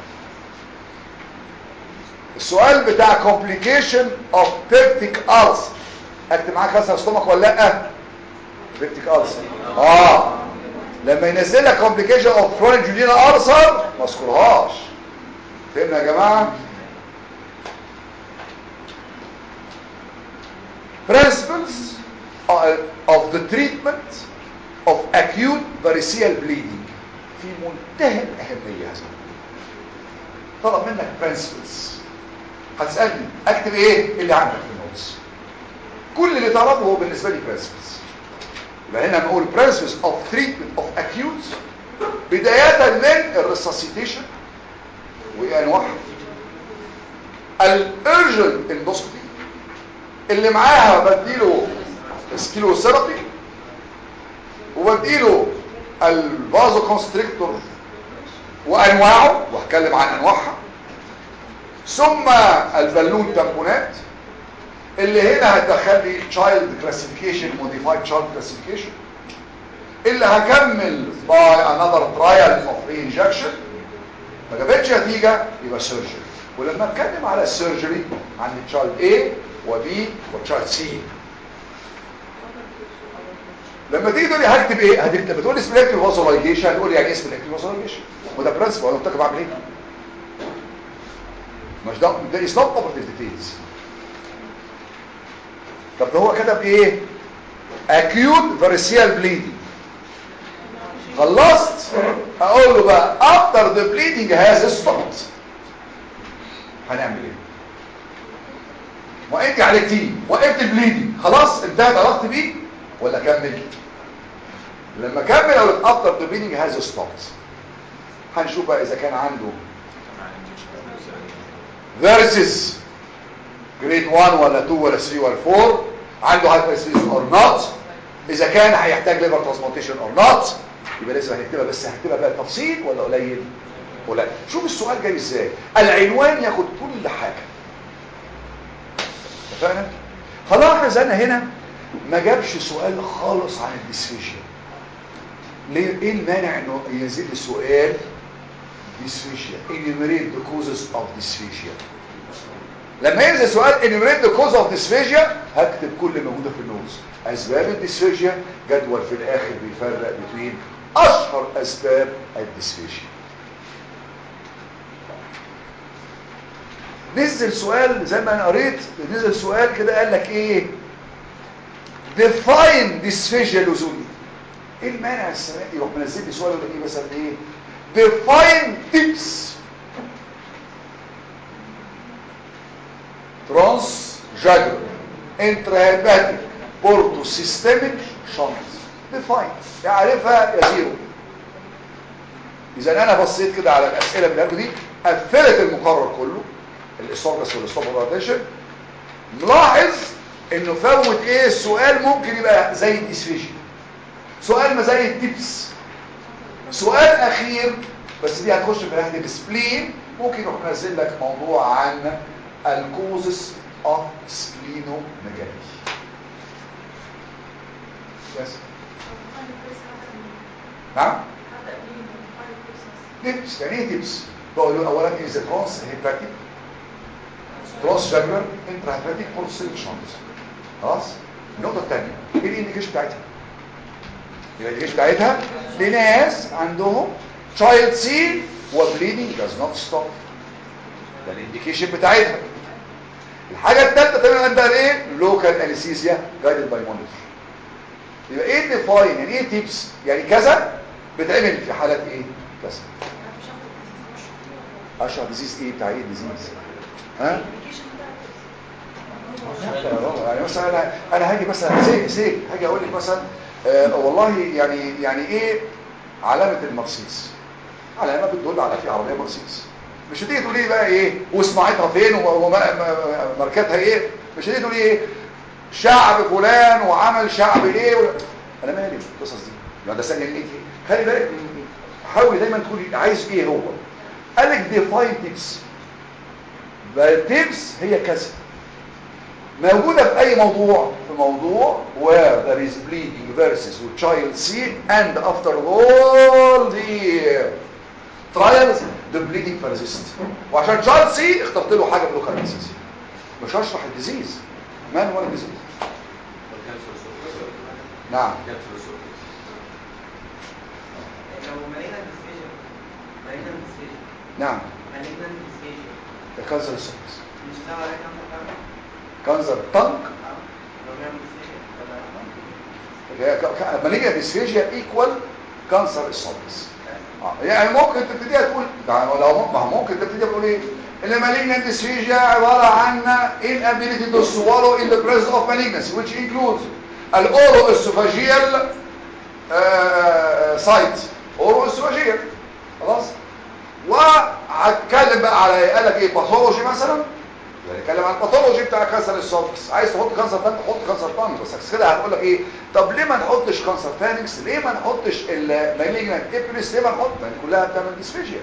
السؤال بتاع complication of peptic ulcer اكتب معاك كسر ستومك ولا لا peptic ulcer اه لما ينزل لك complication of chronic duodenal ulcer ما اذكرهاش فهمنا يا جماعه principles of the treatment of acute variceal bleeding في منتهى الاهميه هذا طلب منك principles هتسألني اكتب ايه اللي عندك في النوتس كل اللي طلبه هو بالنسبة لي برنسبلز يبقى هنا نقول principles of treatment of acute بداية من الريساسيتيشن وانواعها الارجنت اندوسكوبي اللي معاها بديله سكيلوثيرابي وبديله الفازو كونستريكتور وانواعه وهتكلم عن انواعها ثم البالون تامبونات اللي هنا هتدخل لي تشايلد كلاسيفيكيشن موديفايد تشايلد كلاسيفيكيشن اللي هكمل باي انذر ترايل اوف ري انجكشن ما جابتش نتيجه يبقى سيرجري ولما اتكلم على السيرجري عندي تشايلد A وبي وتشايلد سي لما تيجي تقول لي هكتب ايه هتكتب بتقول لي سبلكتيف فازولايجيشن هتقول لي يعني ايه سبلكتيف فازولايجيشن وده برنسبل انا قلت لك بعمل ايه مش ده ده is not operative details طب ده هو كتب ايه acute variceal bleeding خلصت اقول له بقى after the bleeding has stopped هنعمل ايه وانت عالجتيه وقفت البليدنج خلاص انتهت علاقتي بيه ولا كمل لما كمل اقول لك after the bleeding has stopped هنشوف بقى اذا كان عنده versus grade 1 ولا 2 ولا 3 ولا 4 عنده hypersensitivity or not اذا كان هيحتاج liver transplantation or not يبقى لازم هنكتبها بس هكتبها بقى تفصيل ولا قليل قليل شوف السؤال جاي ازاي العنوان ياخد كل حاجه اتفقنا هلاحظ انا هنا ما جابش سؤال خالص عن الديسفيشيا ليه ايه المانع انه ينزل لي سؤال dysphagia enumerate the causes of dysphagia لما ينزل سؤال enumerate the cause of dysphagia هكتب كل موجودة في النوز اسباب الديسفيجيا جدول في الاخر بيفرق بين اشهر اسباب الديسفيجيا نزل سؤال زي ما انا قريت نزل سؤال كده قال لك ايه define dysphagia لزومي ايه المانع السنه دي يروح منزل لي سؤال يقول لي مثلا ايه define tips trans jugular intrahepatic porto systemic shunt define يعرفها يا زيرو اذا انا بصيت كده على الاسئله اللي دي قفلت المقرر كله الاسوفجس والاستوماتيشن ملاحظ انه فوت ايه السؤال ممكن يبقى زي الديسفيشن سؤال ما زي التبس سؤال اخير بس دي هتخش في ناحيه السبلين ممكن يروح نازل لك موضوع عن الكوزس اوف سبلينوميجالي بس نعم تبس يعني ايه تبس بقول له اولا از ترانس هيباتيك ترانس جاجولار انترا هيباتيك بورسيلشنز خلاص النقطه الثانيه ايه الانديكيشن بتاعتها الانديكيشن بتاعتها لناس عندهم تشايلد سي وبليدنج does not stop ده الانديكيشن بتاعتها الحاجه الثالثه تمام عندها ايه لوكال انستيزيا جايدد باي مونيتور يبقى ايه ديفاين يعني ايه تيبس يعني كذا بتعمل في حالات ايه كذا اشهر ديزيز ايه بتاع ايه ديزيز ها يعني مثلا انا انا هاجي مثلا سي سي هاجي اقول لك مثلا آه والله يعني يعني ايه علامه المرسيدس علامه بتدل على في عربيه مرسيدس مش هتيجي تقول لي بقى ايه وصناعتها فين وماركتها ايه مش هتيجي تقول لي ايه شعب فلان وعمل شعب ايه و... انا مالي القصص دي يعني ده سنه انت خلي بالك حاول دايما تقولي عايز ايه هو قال لك ديفاين تيبس تيبس هي كذا موجودة في أي موضوع في موضوع where there is bleeding versus with child C and after all the trials the bleeding persist وعشان child C اخترت له حاجة بلوكال انسيس مش هشرح الديزيز مان ولا ديزيز نعم نعم الكانسر السكس كانسر الطنق ماليجيا ديسفيجيا ايكوال كانسر السكس يعني ممكن تبتديها تقول لو ما ممكن تبتديها تقول ايه ان malignant dysphagia عباره عن inability to swallow in the presence of malignancy which includes الاورواسوفاجيال سايت اورواسوفاجيال خلاص وهتكلم بقى على قال لك ايه باثولوجي مثلا نتكلم عن الباثولوجي بتاع كانسر السوفكس عايز تحط كانسر تانك حط كانسر تانك بس كده هتقول لك ايه طب ليه ما نحطش كانسر فانكس ليه ما نحطش المالجنت ابريس ليه ما نحط ما كلها بتعمل ديسفيجيا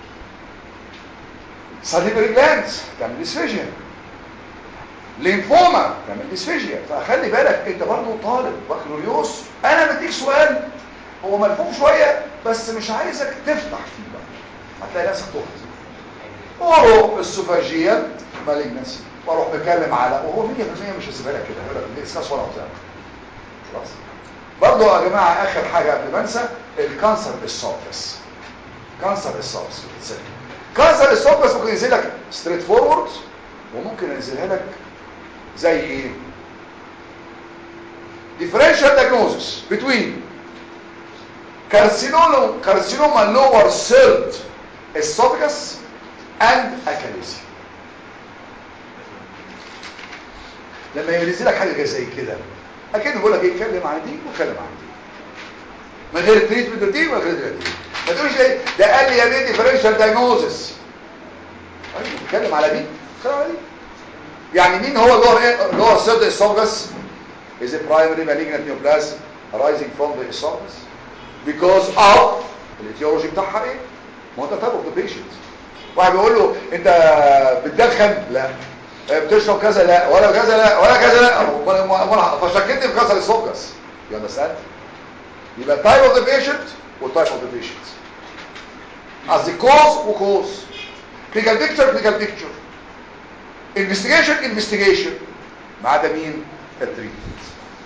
ساليفري جلاندز بتعمل ديسفيجيا لينفوما تعمل ديسفيجيا فخلي بالك انت برضه طالب بكالوريوس انا بديك سؤال هو ملفوف شويه بس مش عايزك تفتح فيه بقى هتلاقي نفسك تهت اورو السوفاجيال مالجنسي واروح بكلم على وهو 100% مش هسيبها لك كده هقول لك دي اسكاس ولا بتاع خلاص برضه يا جماعه اخر حاجه قبل ما انسى الكانسر السوفس كانسر السوفس كانسر السوفس ممكن ينزل لك ستريت فورورد وممكن ينزلها لك زي ايه differential diagnosis between carcinoma carcinoma lower third esophagus and achalasia لما ينزل لك حاجه زي كده اكيد بقول لك ايه اتكلم عن دي واتكلم عن دي من غير تريتمنت دي ولا غير دي ما تقولش ايه ده قال لي يا بيه ديفرنشال دايجنوزس ايوه بتكلم على دي اتكلم على دي يعني مين هو اللور ايه اللور سيرد اسوفجس is a primary malignant neoplasm arising from the esophagus because of الاتيولوجي بتاعها ايه ما هو ده type of the patient واحد بيقول له انت بتدخن لا بتشرب كذا لا ولا كذا لا ولا كذا لا فشكلت في كسر السوكس you understand يبقى type of the patient و type of the patient قصدي cause و cause clinical picture clinical picture investigation investigation ما عدا مين التريتمنت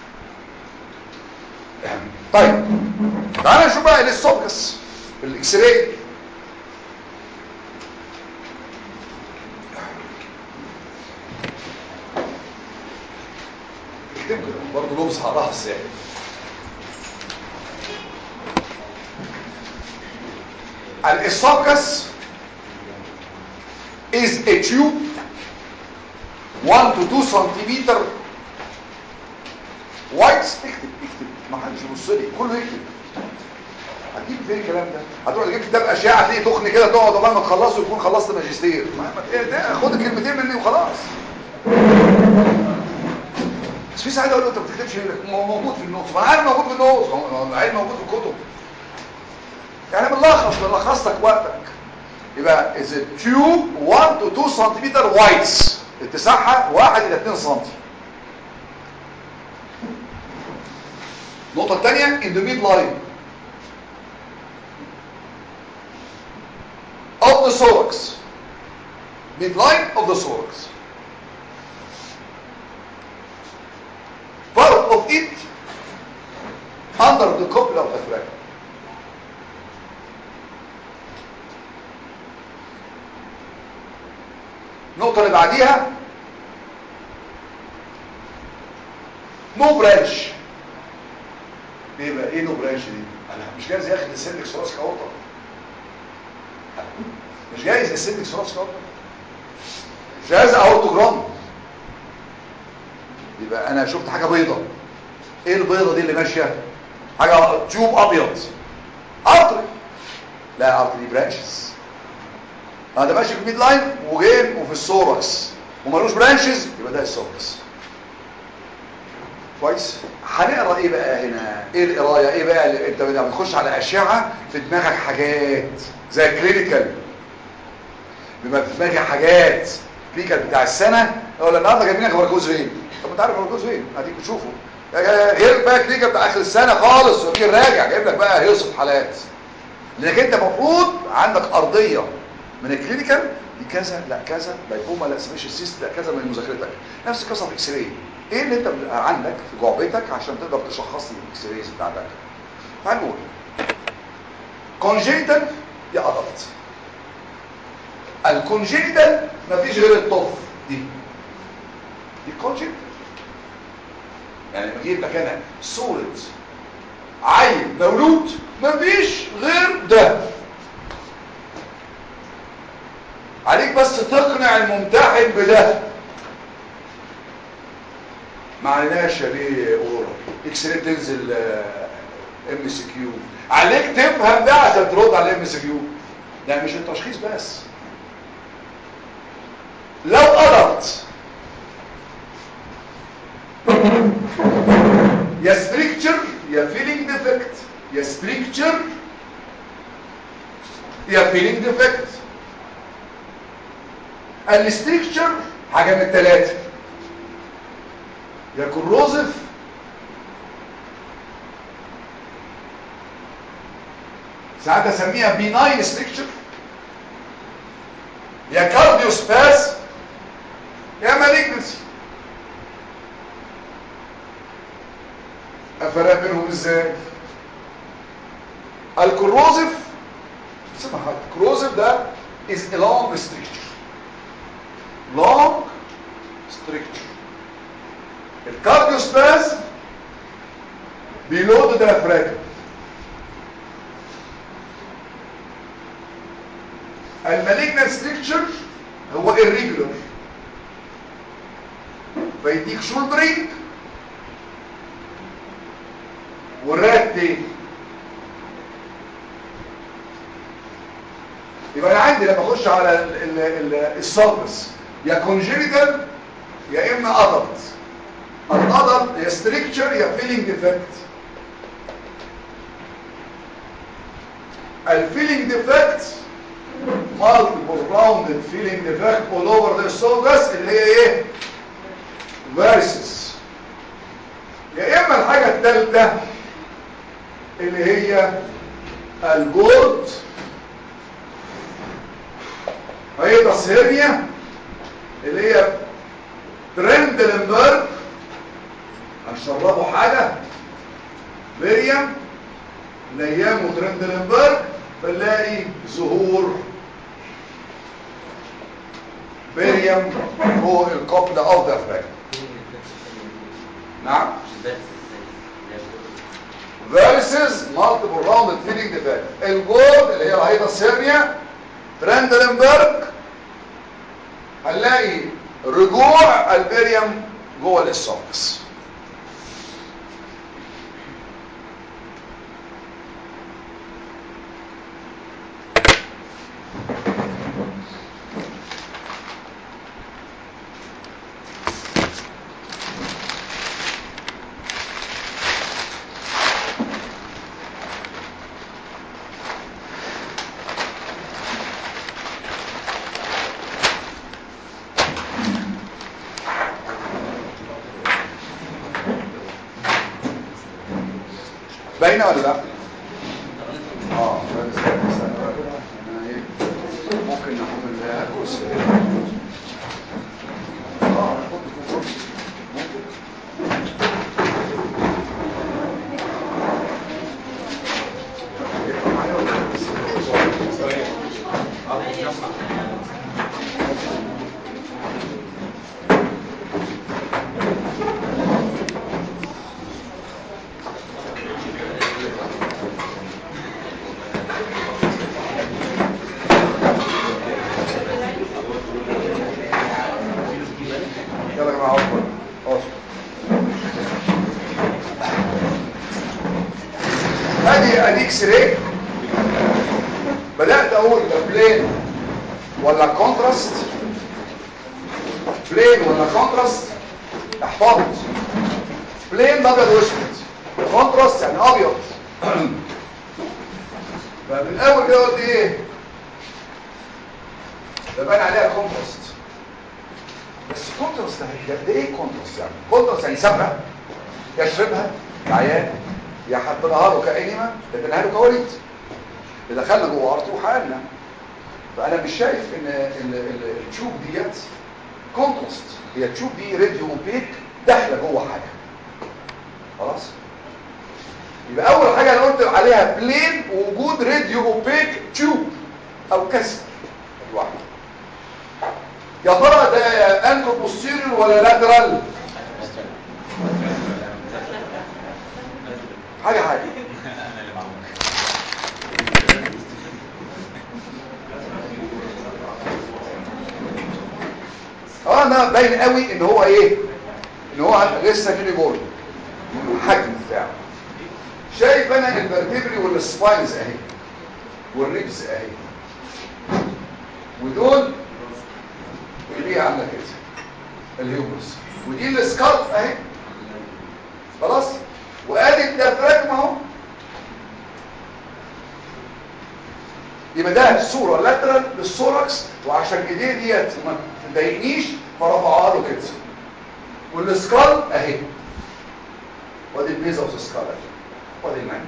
طيب تعالى نشوف بقى السوكس الاكس راي برضه لبس على راس يعني الاسوكس is a tube 1 to 2 سنتيمتر وايت اكتب اكتب ما حدش يبص لي كله يكتب هتجيب فين الكلام ده هتروح تجيب كتاب اشعه تلاقي تخن كده تقعد والله ما تخلصه يكون خلصت ماجستير ما ده خد الكلمتين مني وخلاص بس في ساعات اقول له انت ما بتكتبش ليه؟ ما هو موجود في النوتس ما انا عارف موجود في النوتس ما هو العلم موجود في الكتب يعني بنلخص بنلخص لك وقتك يبقى is a tube 1 to 2 سنتيمتر وايتس اتساعها 1 الى 2 سم النقطة الثانية in the midline of the thorax midline of the thorax part of it under the copula of the frag النقطة اللي بعديها نو برانش ايه بقى ايه نو برانش دي انا مش جايز يا اخي للسندكس راس كاوطة مش جايز للسندكس راس كاوطة مش جايز اورتوجرام يبقى انا شفت حاجة بيضة ايه البيضة دي اللي ماشية حاجة تيوب ابيض ارتري لا ارتري برانشز هذا ماشي في الميد لاين وجين وفي السوركس ومالوش برانشز يبقى ده السوركس كويس هنقرا ايه بقى هنا ايه القرايه ايه بقى اللي انت لما بتخش على اشعه في دماغك حاجات زي كلينيكال بما في دماغي حاجات كلينيكال بتاع السنه ولا النهارده جايبين لك مركوز فين طب انت عارف مركوز فين اديك بتشوفه غير بقى كلينيكال بتاع اخر السنه خالص وتيجي راجع جايب لك بقى هيصف حالات لانك انت المفروض عندك ارضيه من الكلينيكال دي كذا لا كذا لايفوما لا سبيشال سيست لا كذا من مذاكرتك نفس القصه في الاكس راي ايه اللي انت عندك في جعبتك عشان تقدر تشخص لي الاكس رايز بتاعتك هنقول كونجنتال يا ادلت الكونجنتال مفيش غير الطف دي دي كونجنتال يعني لما اجيب لك انا صوره عيل مولود مفيش غير ده عليك بس تقنع الممتحن بده ما عليناش ليه اورا اكس راي تنزل ام سي كيو عليك تفهم ده عشان ترد على الام سي كيو يعني مش التشخيص بس لو قدرت يا ستريكتشر يا فيلينج ديفكت يا ستريكتشر يا فيلينج ديفكت الاستريكتشر حاجه من الثلاثه يا كروزف ساعات اسميها بيناين ستريكتشر يا كارديو سباس يا مالجنسي افرق بينهم ازاي الكروزف اسمها حاجه الكروزف ده is a long structure long structure الكارديو سباس below the diaphragm المالجنال ستريكتشر هو irregular فيديك شولدرينج والراك تاني يبقى انا عندي لما اخش على السالبس يا كونجينيتال يا اما ادلت الادلت يا ستريكتشر يا فيلينج ديفكت الفيلينج ديفكت multiple rounded feeling defect all over the esophagus اللي هي ايه varices يا اما الحاجة الثالثة اللي هي الجولد هي تصهيرية اللي هي ترندلنبرج هنشربه حاجة مريم نيام وترندلنبرج بنلاقي ظهور مريم فوق القبل او دفرج نعم versus multiple rounded feeling defect الجولد اللي هي الهيدا سيرنيا ترندلنبرج هنلاقي رجوع البريم جوه الاسوفكس باينه ولا لا اه استنى استنى بقى كده. أنا إيه؟ ممكن نعمل كورس اه نحط كورس ممكن يبقى معايا ولا لا؟ يلا يا جماعه اصبر اصبر ادي ادي اكس راي بدات اقول ده بلين ولا كونتراست بلين ولا كونتراست احفظ بلين ده ابيض واسود كونتراست يعني ابيض فمن الاول كده قلت ايه ده باين عليها كونتراست بس كونتراست ده ده ايه كونتراست يعني كونتراست يعني سابها يشربها العيان يحضرها له كانيما يديلها له كوريد يدخلنا جوه ارضه وحقنا فانا مش شايف ان ال- ال- التشوب ديت كونتراست هي التشوب دي راديو اوبيك داخله جوه حاجه خلاص يبقى اول حاجه انا قلت عليها بلين وجود راديو اوبيك تشوب او كسر ادي واحده يا ترى ده انترو بوستيريور ولا لاترال حاجه حاجه اه ده باين قوي ان هو ايه ان هو لسه جيني بول الحجم بتاعه شايف انا الفرتبري والسباينز اهي والريبس اهي ودول اللي هي عامله كده الهيومرس ودي السكالب اهي خلاص وادي الديافراجم اهو يبقى ده صوره لاترال للثوركس وعشان ايديه ديت ما تضايقنيش فرفعها له كده والسكال اهي وادي البيز اوف سكال اهي وادي المعنى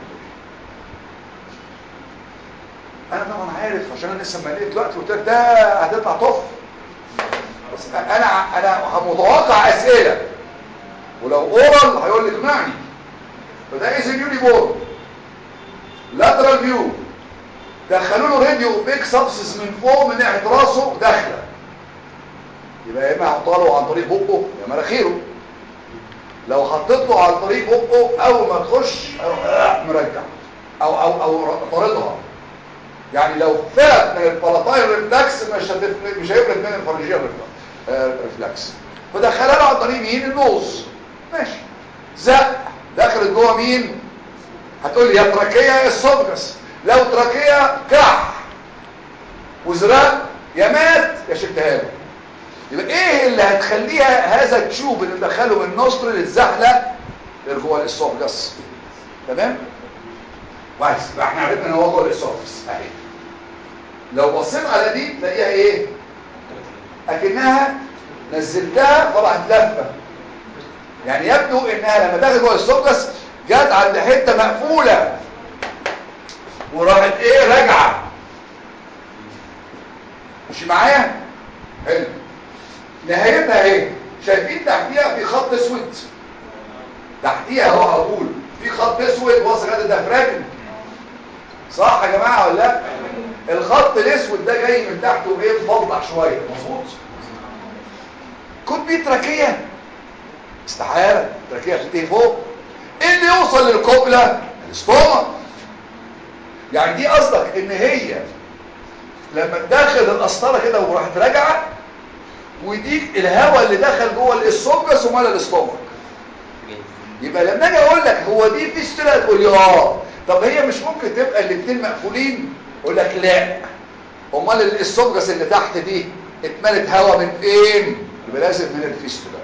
انا طبعا عارف عشان انا لسه مليت دلوقتي قلت لك ده هتطلع طف بس انا انا متوقع اسئله ولو اورال هيقول لي اقنعني فده از نيولي بورن لاترال فيو دخلوا له راديو بيك سبسس من فوق من ناحيه راسه داخله يبقى يا اما هحطها له عن طريق بقه يا مناخيره لو حطيت له عن طريق بقه اول ما تخش هيروح مرجع او او او طاردها يعني لو فات من البلاتاين ريفلكس مش هتفرق مش هيفرق من الفرنجيال ريفلكس فدخلها له عن طريق مين النوز ماشي زق دخلت جوه مين هتقول لي يا تراكيه يا السوفجس لو تراكيه كح وزراء يا مات يا شلتها له يبقى ايه اللي هتخليها هذا التشوب اللي ندخله من النصر للزحله جوه الاسوفجس تمام كويس يبقى احنا عرفنا ان هو جوه الاسوفجس اهي لو بصيت على دي تلاقيها ايه اكنها نزلتها طلعت لفه يعني يبدو انها لما دخلت جوه الاسوفجس جت عند حته مقفوله وراحت ايه راجعه مش معايا حلو نهايتها اهي شايفين تحتيها في خط اسود تحتيها اهو على طول في خط اسود واصل لغايه الدفراجن صح يا جماعه ولا لا الخط الاسود ده جاي من تحته ايه مفضح شويه مظبوط كنت بيه تراكيه استحاله تراكيه بتنتهي فوق ايه اللي يوصل للقبله الاستوما يعني دي قصدك ان هي لما تدخل القسطره كده وراحت راجعه ودي الهواء اللي دخل جوه الاسوفجس ومال الاستومك يبقى لما اجي اقول لك هو دي فيستولا تقول لي اه طب هي مش ممكن تبقى الاثنين مقفولين اقول لك لا امال الاسوفجس اللي تحت دي اتملت هواء من فين يبقى لازم من الفيستولا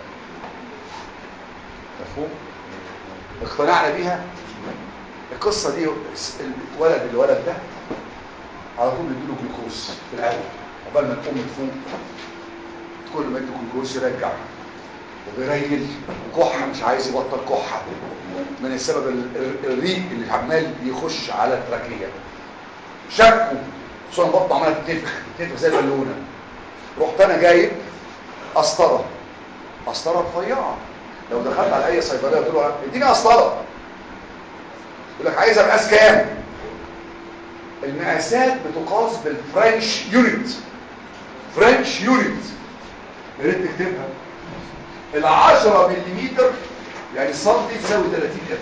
مفهوم اقتنعنا بيها القصه دي الولد الولد ده على طول بيديله جلوكوز في الاول قبل ما الام تفوق كل ما يدي جلوكوز يرجع وبيريل كحة مش عايز يبطل كحة من السبب ال- ال- الريق اللي عمال يخش على التراكية شكوا خصوصا بطنه عماله تتنفخ تتنفخ زي البالونه رحت انا جايب قسطره قسطره رفيعه لو دخلت على اي صيدليه قلت له اديني قسطره يقول لك عايزها مقاس كام المقاسات بتقاس بالفرنش يونت فرنش يونت يا ريت تكتبها ال 10 ملم يعني السنتي تساوي 30 اف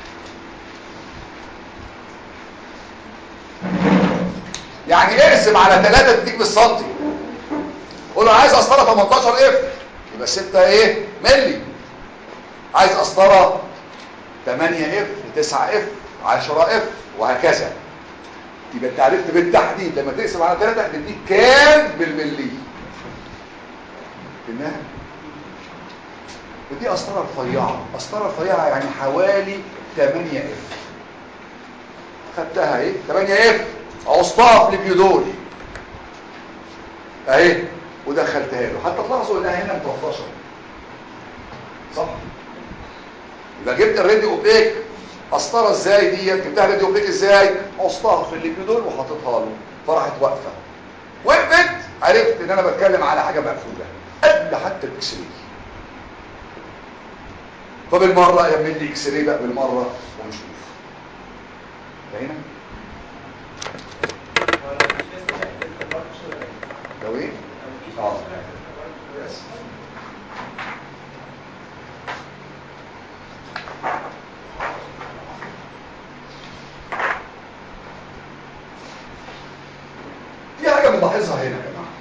يعني اقسم على 3 تديك بالسنتي قول له عايز قسطره 18 اف يبقى 6 ايه ملي عايز قسطره 8 اف 9 اف 10 اف وهكذا يبقى انت عرفت بالتحديد لما تقسم على 3 هتديك كام بالملي انها ودي قسطره رفيعه قسطره رفيعه يعني حوالي 8 اف خدتها ايه 8 اف عصتها في البيودول اهي ودخلتها له حتى تلاحظوا انها هنا مطفشه صح يبقى جبت الراديو اوبيك قسطره ازاي ديت جبتها راديو اوبيك ازاي قصتها في الليبيدول وحطيتها له فراحت واقفه وقفت عرفت ان انا بتكلم على حاجه مقفوله قبل حتى الاكس راي فبالمره اعمل لي اكس راي بقى بالمره ونشوف فهنا لو ايه اه يس في حاجه بنلاحظها هنا يا جماعه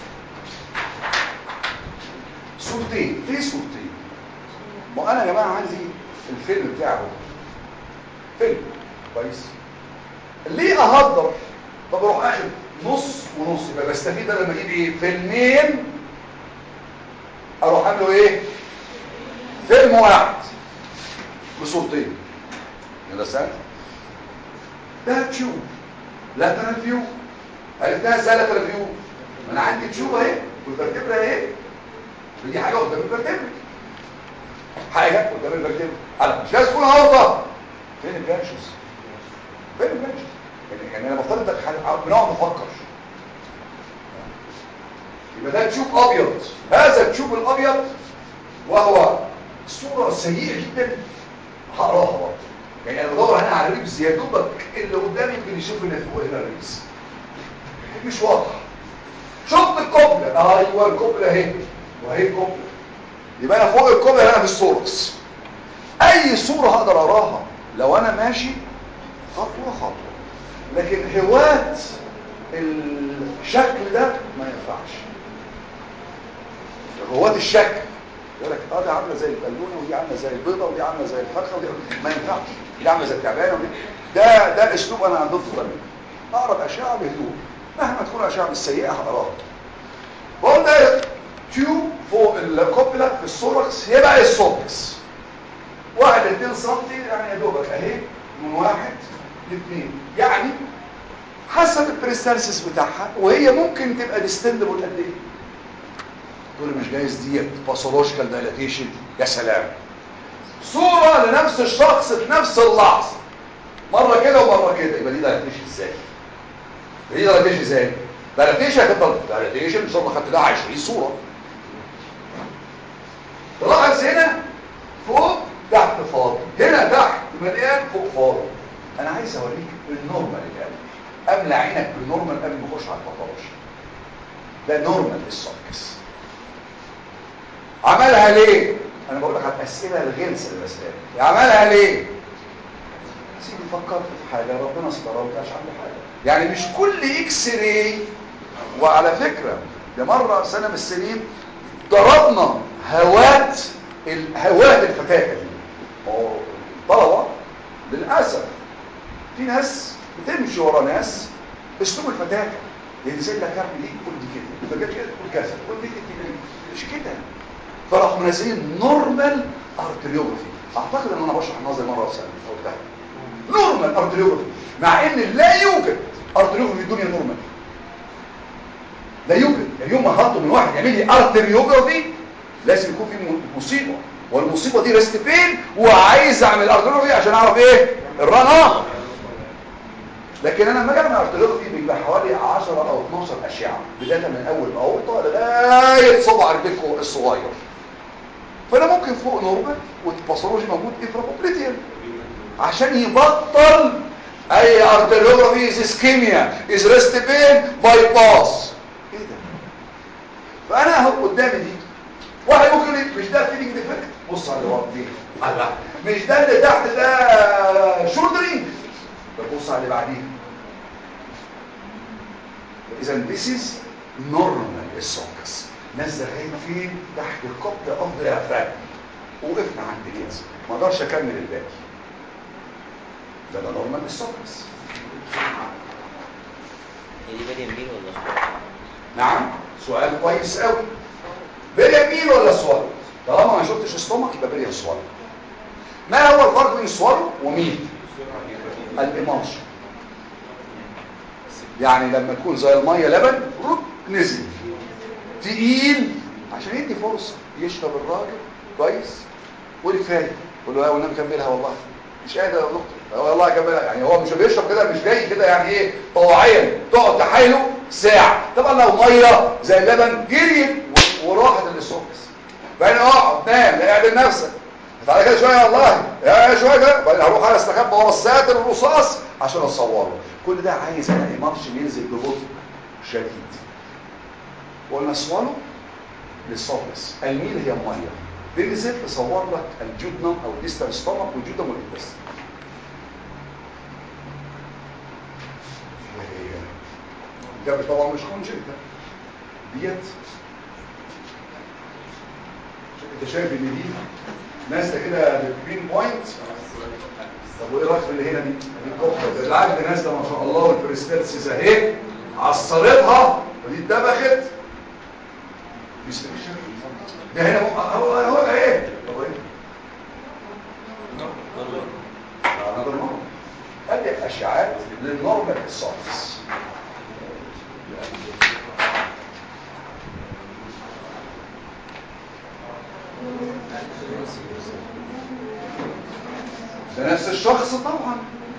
صورتين في صورتين ما انا يا جماعه عندي الفيلم بتاعه فيلم كويس ليه اهدر فبروح اخد نص ونص يبقى بستفيد انا لما اجيب ايه فيلمين اروح عامله ايه فيلم واحد بصورتين يلا سهل ده تشوف لا ترى فيو عرفتها ازاي لا ترى فيو انا عندي تشوف اهي والفرتبرا اهي ودي حاجه قدام الفرتبرا حاجه قدام الفرتبرا انا مش لازم تكون هورطه فين البرانشز فين البرانشز يعني يعني انا بفترض انك بنقعد نفكر يبقى ده تشوب ابيض هذا التشوب الابيض وهو صوره سيئه جدا هقراها برضه يعني انا بدور هنا على ريبس يا دوبك اللي قدامي يمكن يشوف ان فوق هنا ريبس مش واضح شفت القبله ايوه القبله اهي وهي القبله يبقى انا فوق القبله انا في السوركس اي صوره هقدر اقراها لو انا ماشي خطوه خطوه لكن هواة الشكل ده ما ينفعش هواة الشكل يقول لك اه دي عامله زي البالونه ودي عامله زي البيضه ودي عامله زي الفرخه ودي ما ينفعش دي عامله زي التعبانه ودي ده ده اسلوب انا ضده تماما اقرا اشعه بهدوء مهما تكون اشعه مش سيئه هقراها قلنا تيوب فوق الكوبلا في السوركس يبقى السوركس واحد اتنين سنتي يعني يا دوبك اهي من واحد لاثنين يعني حسب البريستانسيس بتاعها وهي ممكن تبقى ديستندبل قد ايه تقول لي مش جايز ديت باثولوجيكال دايلاتيشن يا سلام صوره لنفس الشخص في نفس اللحظه مره كده ومره كده يبقى دي دايلاتيشن ازاي دي دايلاتيشن ازاي دايلاتيشن هتفضل دايلاتيشن ان شاء الله خدت لها 20 صوره تلاحظ هنا فوق تحت فاضي هنا تحت مليان فوق فاضي انا عايز اوريك النورمال الان املى عينك بالنورمال قبل ما اخش على الباثولوجي ده نورمال للسوكس عملها ليه انا بقول لك على الاسئله الغلسه اللي بسالها عملها ليه سيدي فكرت في حاجه ربنا سترها وما عنده حاجه يعني مش كل اكس راي وعلى فكره ده مره سنه من السنين ضربنا هوات الهوات الفتاكه دي هو الطلبه للاسف في ناس بتمشي ورا ناس اسلوب الفتاكه ينزل لك يعمل ايه تقول دي كده ما جاتش كده تقول كذا تقول دي كده مش كده فراحوا منزلين نورمال ارتريوجرافي اعتقد ان انا بشرح النظري مره في سنه او بتاع نورمال ارتريوجرافي مع ان لا يوجد ارتريوجرافي في الدنيا نورمال لا يوجد اليوم ما حطوا من واحد يعمل لي ارتريوجرافي لازم يكون في مصيبه والمصيبه دي ريست بين وعايز اعمل ارتيولوجي عشان اعرف ايه الران اب لكن انا لما اجي اعمل ارتيولوجي بيبقى حوالي 10 او 12 اشعه بدايه من اول الاورطه لغايه صبع رجلكم الصغير فانا ممكن فوق نورمال والباثولوجي موجود افرابوبليتيان عشان يبطل اي ارتيولوجي از اسكيميا از ريست بين باي باس ايه ده فانا اهو قدامي دي واحد ممكن يقول لي مش ده فيلينج ديفكت بص على اللي ورا دي الله مش ده اللي تحت ده شولدرينج ببص على اللي بعديه اذا this is normal esophagus نزل عين فين تحت القبض اوف ذا وقفنا عند دي ما اقدرش اكمل الباقي ده ده نورمال esophagus هي دي بادية يمين ولا شمال؟ نعم سؤال كويس قوي بيريا مين ولا سوالو طالما ما شفتش استومك يبقى بيريا سوالو ما هو الفرق بين سوالو ومين الامالشن يعني لما تكون زي الميه لبن روب نزل تقيل عشان يدي فرصه يشرب الراجل كويس والكفايه قول له والنبي كملها والله مش قادر يا دكتور والله كملها يعني هو مش بيشرب كده مش جاي كده يعني ايه طواعيا تقعد تحايله ساعه طبعا لو ميه زي اللبن جريت وراحت الاسوفس بعدين اقعد نام لا اعدل نفسك تعالى كده شويه والله يا شويه كده بعدين هروح انا استخبى ورا الساتر الرصاص عشان اصوره كل ده عايز انا مارش ينزل ببطء شديد قلنا سوالو للصوبس الميل هي الميه بنزل تصور لك الجودنم او الديستال ستومك والجودنم والانتست ده طبعا مش كونجنتال ديت انت شايف ان دي نازله كده بالبين بوينت طب وايه رايك في اللي هنا دي دي الكفر بالعكس نازله ما شاء الله والبريستالسيس اهي عصرتها ودي اتدبخت بيستكشف ده هنا هو هو ايه طب ايه هذا النورمال هذه اشعاعات للنورمال الصافس ده نفس الشخص طبعا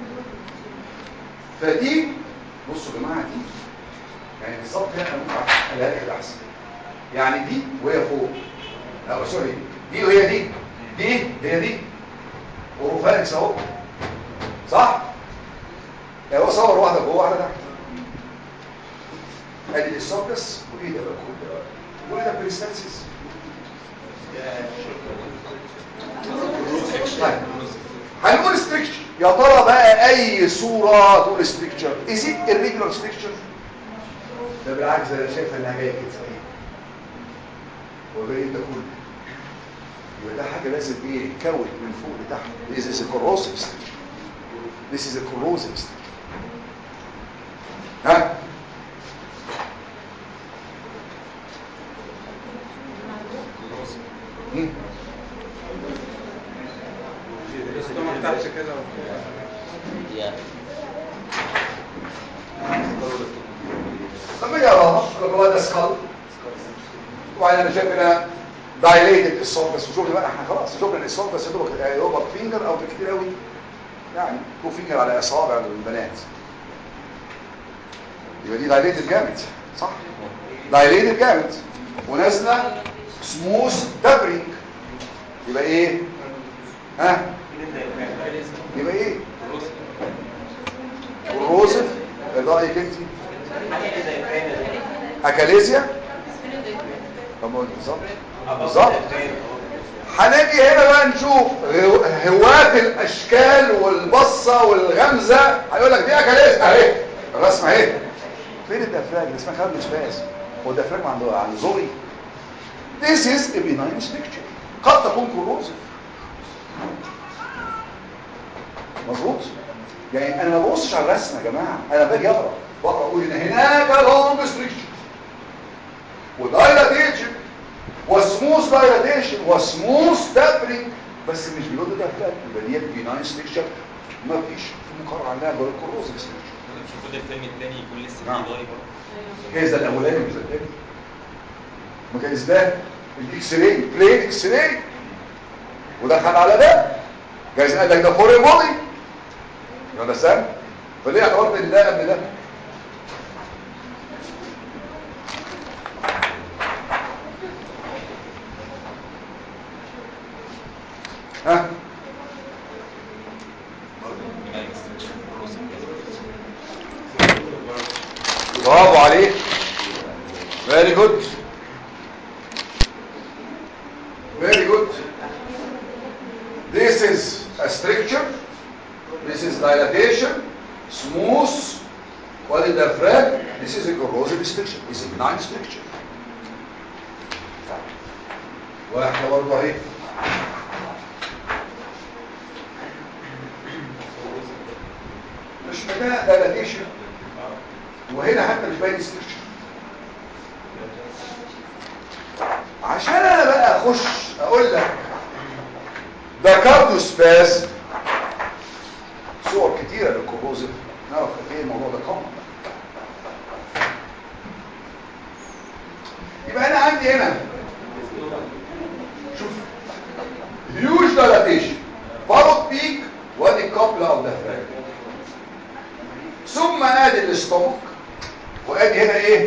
فدي بصوا يا جماعه دي يعني بالظبط هنا ممكن اقولها لك احسن يعني دي وهي فوق لا سوري دي وهي دي دي هي دي اوروفاركس اهو صح يعني هو صور واحده جوه واحده تحت ادي الاسوفس وايه ده بقى كل ده بريستانسيس طيب هنقول ستريكشر يا ترى بقى اي صوره تقول ستريكشر از ات irregular ستريكشر ده بالعكس انا شايف انها جايه كده وباقي ده كله يبقى ده حاجه لازم ايه يتكون من فوق لتحت this is a corrosive structure this is a corrosive structure ها مم. يا لما يراها لما ده سكال طبعا انا شايف هنا دايليتد السورفس وشوف بقى احنا خلاص شفنا السورفس يا دوبك يا دوبك فينجر او بكتير قوي يعني تو فينجر على اصابع البنات يبقى دي دايليتد جامد صح دايليتد جامد ونازله سموث تبرينج يبقى ايه ها يبقى ايه والروزف رايك انت اكاليزيا طب ما هو بالظبط بالظبط هنيجي هنا بقى نشوف هو- هواة الاشكال والبصه والغمزه هيقول لك دي اكاليزيا اهي الرسمه اهي فين الدفراج ده اسمها خالد مشباز هو الدفراج عند عند زوري This is a benign structure قد تكون كوروزيف مظبوط يعني انا ما ببصش على الرسمه يا جماعه انا باجي اقرا بقرا اقول ان هناك لونج ستريكشر ودايلاتيشن وسموث دايلاتيشن وسموث تابرينج بس مش بيقول ده فات يبقى ديت بيناين ستريكشر ما فيش في مقارنه عندها جوه الكوروزيف ستريكشر مش المفروض الفيلم التاني يكون لسه نعم. فيه ضاي برضه جايز ده الاولاني مش ده التاني ما جايز ده الاكس راي بلين اكس راي ودخل على ده جايز قال لك ده فورين بودي يو اندرستاند فليه اعتبرت ان ده قبل ده ها برافو عليك very good very good this is a structure this is dilatation smooth what is the diaphragm this is a corrosive structure this is a benign structure واحدة برضه اهي مش مكان dilatation وهنا حتى مش باين structure عشان انا بقى اخش اقول لك ده كارديو سباز صور كتيرة للكوروزيف نعرف قد ايه الموضوع ده كومن يبقى انا عندي هنا شوف هيوج دايلاتيشن فالوت بيك وادي كابل اوف ذا فراج ثم ادي الاستومك وادي هنا ايه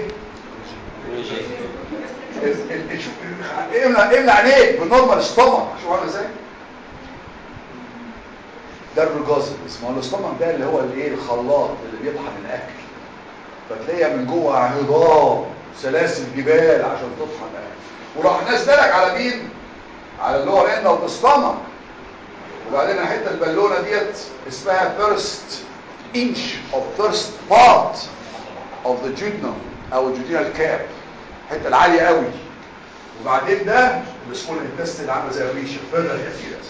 ال- ال- شوف املى املى عينيك بالنورمال ستومك شوف عامل ازاي ده الرجازبس ما هو الاستومك ده اللي هو الايه الخلاط اللي بيطحن الاكل فتلاقيها من جوه عظام سلاسل جبال عشان تطحن الاكل وراح نزلك على مين على اللور اند اوف الاستومك وبعدين الحته البالونه ديت اسمها فيرست انش او فيرست بارت اوف ذا جودنم او الجودينال كاب الحته العاليه قوي وبعدين ده السمول انتست اللي عامله زي الريشه فيرذر ياسيرس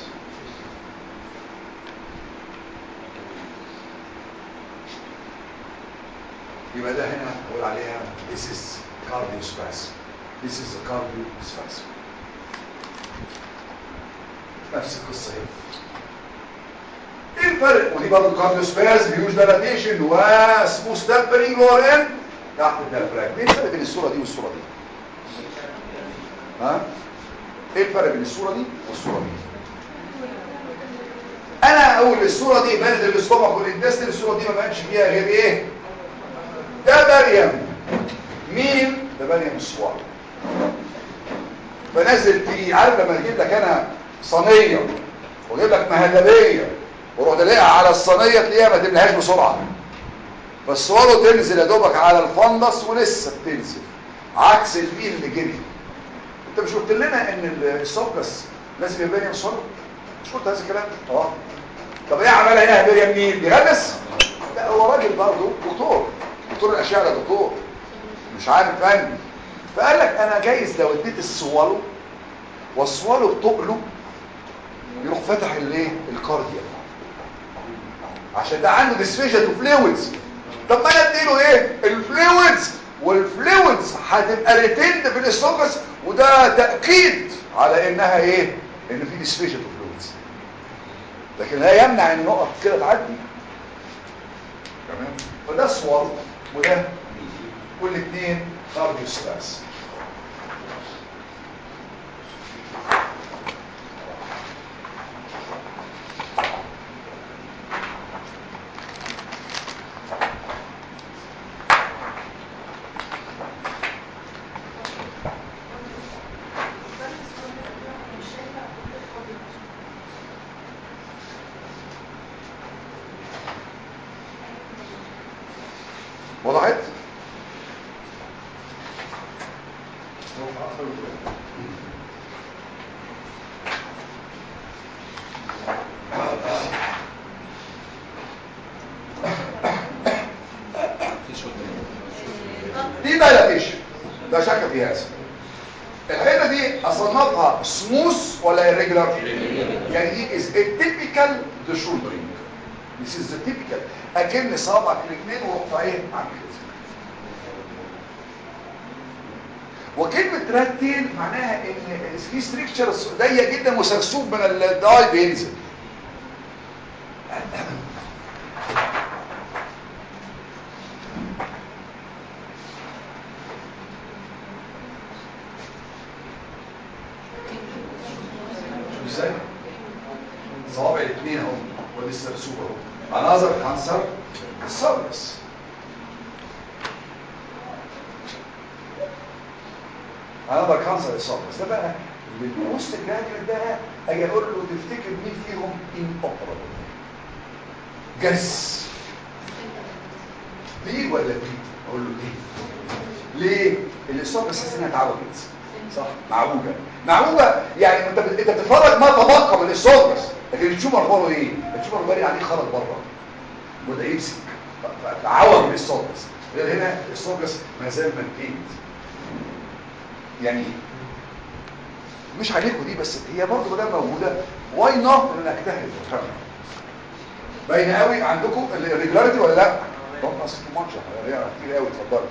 يبقى ده هنا اقول عليها this is cardiospasm this is a cardiospasm نفس القصه هنا ايه الفرق ودي برضه كارديوسباز هيوج دايلاتيشن وسموث تمبرينج لور ان تحت الديافراجم ايه الفرق بين الصوره دي والصوره دي ها ايه الفرق بين الصوره دي والصوره دي انا اقول الصوره دي بانت الاستومك والانتستين الصوره دي ما بانش فيها غير ايه ده باريم مين ده باريم الصوار بنزل فيه عارف لما اجيب لك انا صينيه واجيب لك مهلبيه وروح تلاقيها على الصينيه تلاقيها ما تملاهاش بسرعه بس ورا تنزل يا دوبك على الفندس ولسه بتنزل عكس الميل اللي جري انت مش قلت لنا ان السوكس لازم يبقى بني بسرعه مش قلت هذا الكلام اه طب ايه عملها هنا بني منين بيغلس لا هو راجل برضه دكتور دكتور الاشعه ده دكتور مش عارف فني فقال لك انا جايز لو اديت السوالو والسوالو بتقله يروح فتح الايه الكارديا عشان ده عنده ديسفيجن وفلويدز طب ما انا اديله ايه الفلويدز والفلويدز هتبقى ريتيند في الاستوكس وده تاكيد على انها ايه ان في ديسفيجن وفلويدز لكن لا يمنع ان نقط كده تعدي تمام فده سوال وده والاثنين كارديو ستاس وضحت دي دايلاتيشن ده شك في هذا الحته دي اصنفها سموث ولا irregular يعني دي is a typical the shouldering this is the typical اكن صابعك الاثنين ورحت ايه عامل كده وكلمة راتين معناها ان في ستريكتشرز ضيق جدا وسرسوب من الداي بينزل ازاي صوابع الاثنين اهو ودي السرسوب اهو انذر كانسر السيرفس انذر كانسر السيرفس ده بقى البوست جراديويت ده اجي اقول له تفتكر مين فيهم ان اوبرابل جس دي ولا دي اقول له دي ليه الاصابه اساسا اتعودت صح معوجه معوجه يعني انت انت بتتفرج ما تبقى من الصوت بس لكن التيومر اخباره ايه التيومر باري عليه خرج بره وده يمسك فعوج من الصوت بس غير هنا الصوت بس ما زال منتين يعني مش عليكم دي بس هي برضه ما دام موجوده واي نوت ان اجتهد باينه قوي عندكم الريجولاريتي ولا لا؟ دونت اسك تو ماتش كتير قوي اتفضلي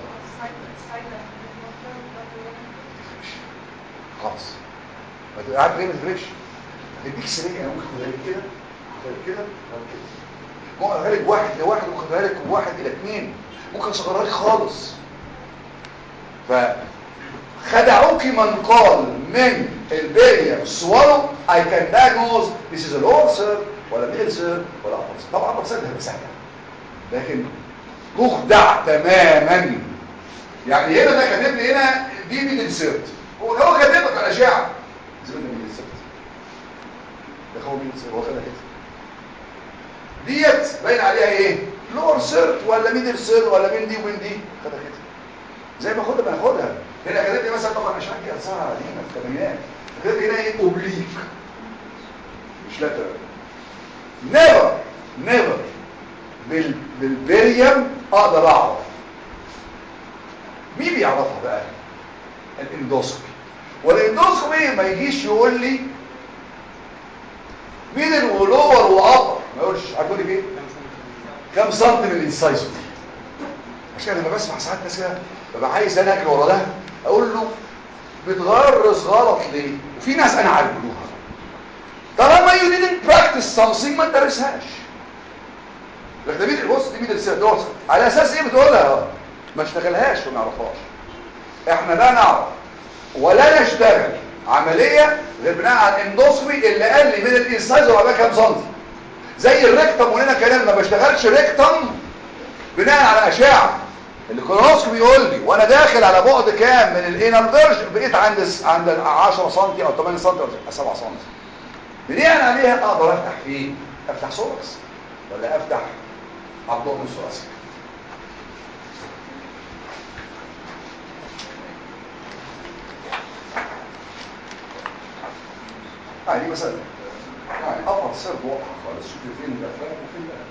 خلاص ما تبقى قاعد ليه ما تفرقش اديك سريه انا ممكن اخدها لك كده اخدها لك كده اخدها كده ممكن اخدها لك واحد لواحد ممكن اخدها لك واحد الى اثنين ممكن اصغرها لك خالص ف خدعوك من قال من البيريا السوالو I can diagnose this is a lower cell ولا middle cell ولا upper cell طبعا upper cell ده سهله لكن تخدع تماما يعني هنا ده كاتب لي هنا دي middle cell هو هو كاتب لك على اشعه زي ما middle cell ده هو middle cell هو خدها كده ديت باين عليها ايه لور سيرت ولا ميدل سير ولا من دي ومن دي خدها كده زي ما خدها ما ناخدها هنا كاتب لي مثلا طبعا عشان دي اثارها قديمه في الثمانينات كاتب لي هنا ايه اوبليك مش لاترال نيفر نيفر بال بالبريم اقدر اعرف مين بيعرفها بقى الاندوسكوبي والاندوسكوبي ما يجيش يقول لي ميدل ولور وابر ما يقولش هتقول لي ايه كام سنتي من الانسايزر عشان لما بسمع ساعات ناس كده ببقى عايز انا اجري ورا ده اقول له بتغرز غلط ليه وفي ناس انا عارفها طالما يو didn't practice something ما تدرسهاش لكن ده مين بص دي مين السيادوس على اساس ايه بتقولها ما اشتغلهاش وما نعرفهاش احنا لا نعرف ولا نشتغل عمليه غير بناء على الاندوسكوبي اللي قال لي من الانسايزر على كام سنتي زي الريكتم ولنا كلام ما بشتغلش ريكتم بناء على اشعه الكولونوسكوبي بيقول لي وانا داخل على بعد كام من الانر فيرج بقيت عند عند 10 سم او 8 سم او 7 سم بناء عليها اقدر افتح فين افتح سوركس ولا افتح ابدومن ثوراسيك يعني مثلا يعني ابر سيرف واضحه خالص شوفي فين الافلام وفين لا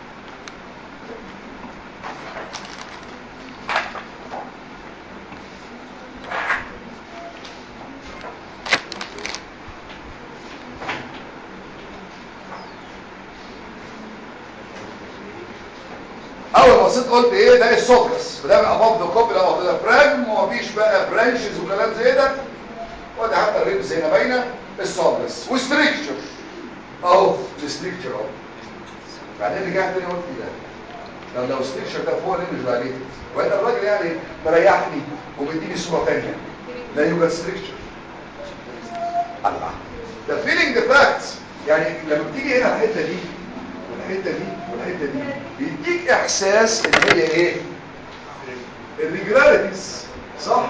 اول ما بصيت قلت ايه ده السوكس وده من اباف ذا كوب ده ده فراجم ومفيش بقى برانشز وكلام زي ده وده حتى الريبس هنا باينه السوكس وستريكشر اهو الستريكشر اهو بعدين رجعت تاني قلت ده لو لو ستريكشر ده فوق ليه مش عليه وانت الراجل يعني مريحني ومديني صوره ثانيه لا يوجد ستريكشر الله ده فيلينج ذا فاكتس يعني لما بتيجي هنا الحته دي والحته دي والحته دي بيديك احساس ان هي ايه الريجولاريتيز صح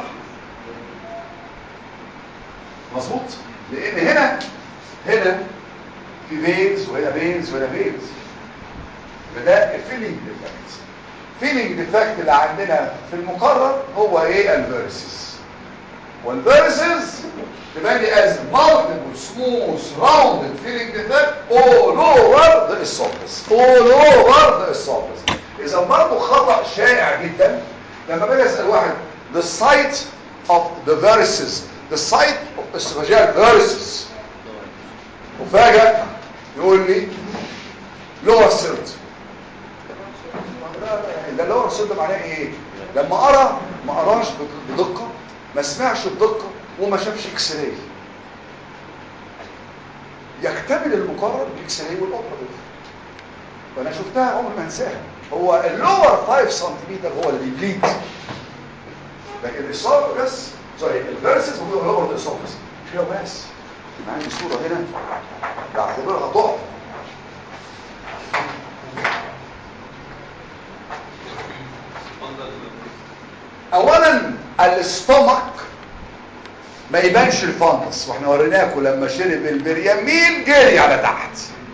مظبوط لان هنا هنا في فينز وهنا فينز وهنا فينز فده الفيلينج ديفكت فيلينج ديفكت اللي عندنا في المقرر هو ايه الفيرسز والفيرسز تبان لي از multiple smooth rounded feeling defect all over the esophagus all over the esophagus اذا برضه خطأ شائع جدا لما باجي اسال واحد the site of the verses the site of esophageal verses مفاجأ يقول لي lower third ده lower third معناه ايه لما ارى ما اراش بدقة ما سمعش بدقة وما شافش اكس راي يكتمل المقرر بالاكس راي والاوبراتيف وانا شفتها عمري ما انساها هو اللور 5 سنتيمتر هو اللي بيبليد لكن الصوت بس سوري الفيرسز هو اللور الاسوفس مش هو بس معايا صورة هنا بعتبرها تحفة اولا الاستومك ما يبانش الفانتس واحنا وريناكم لما شرب البريامين جري على تحت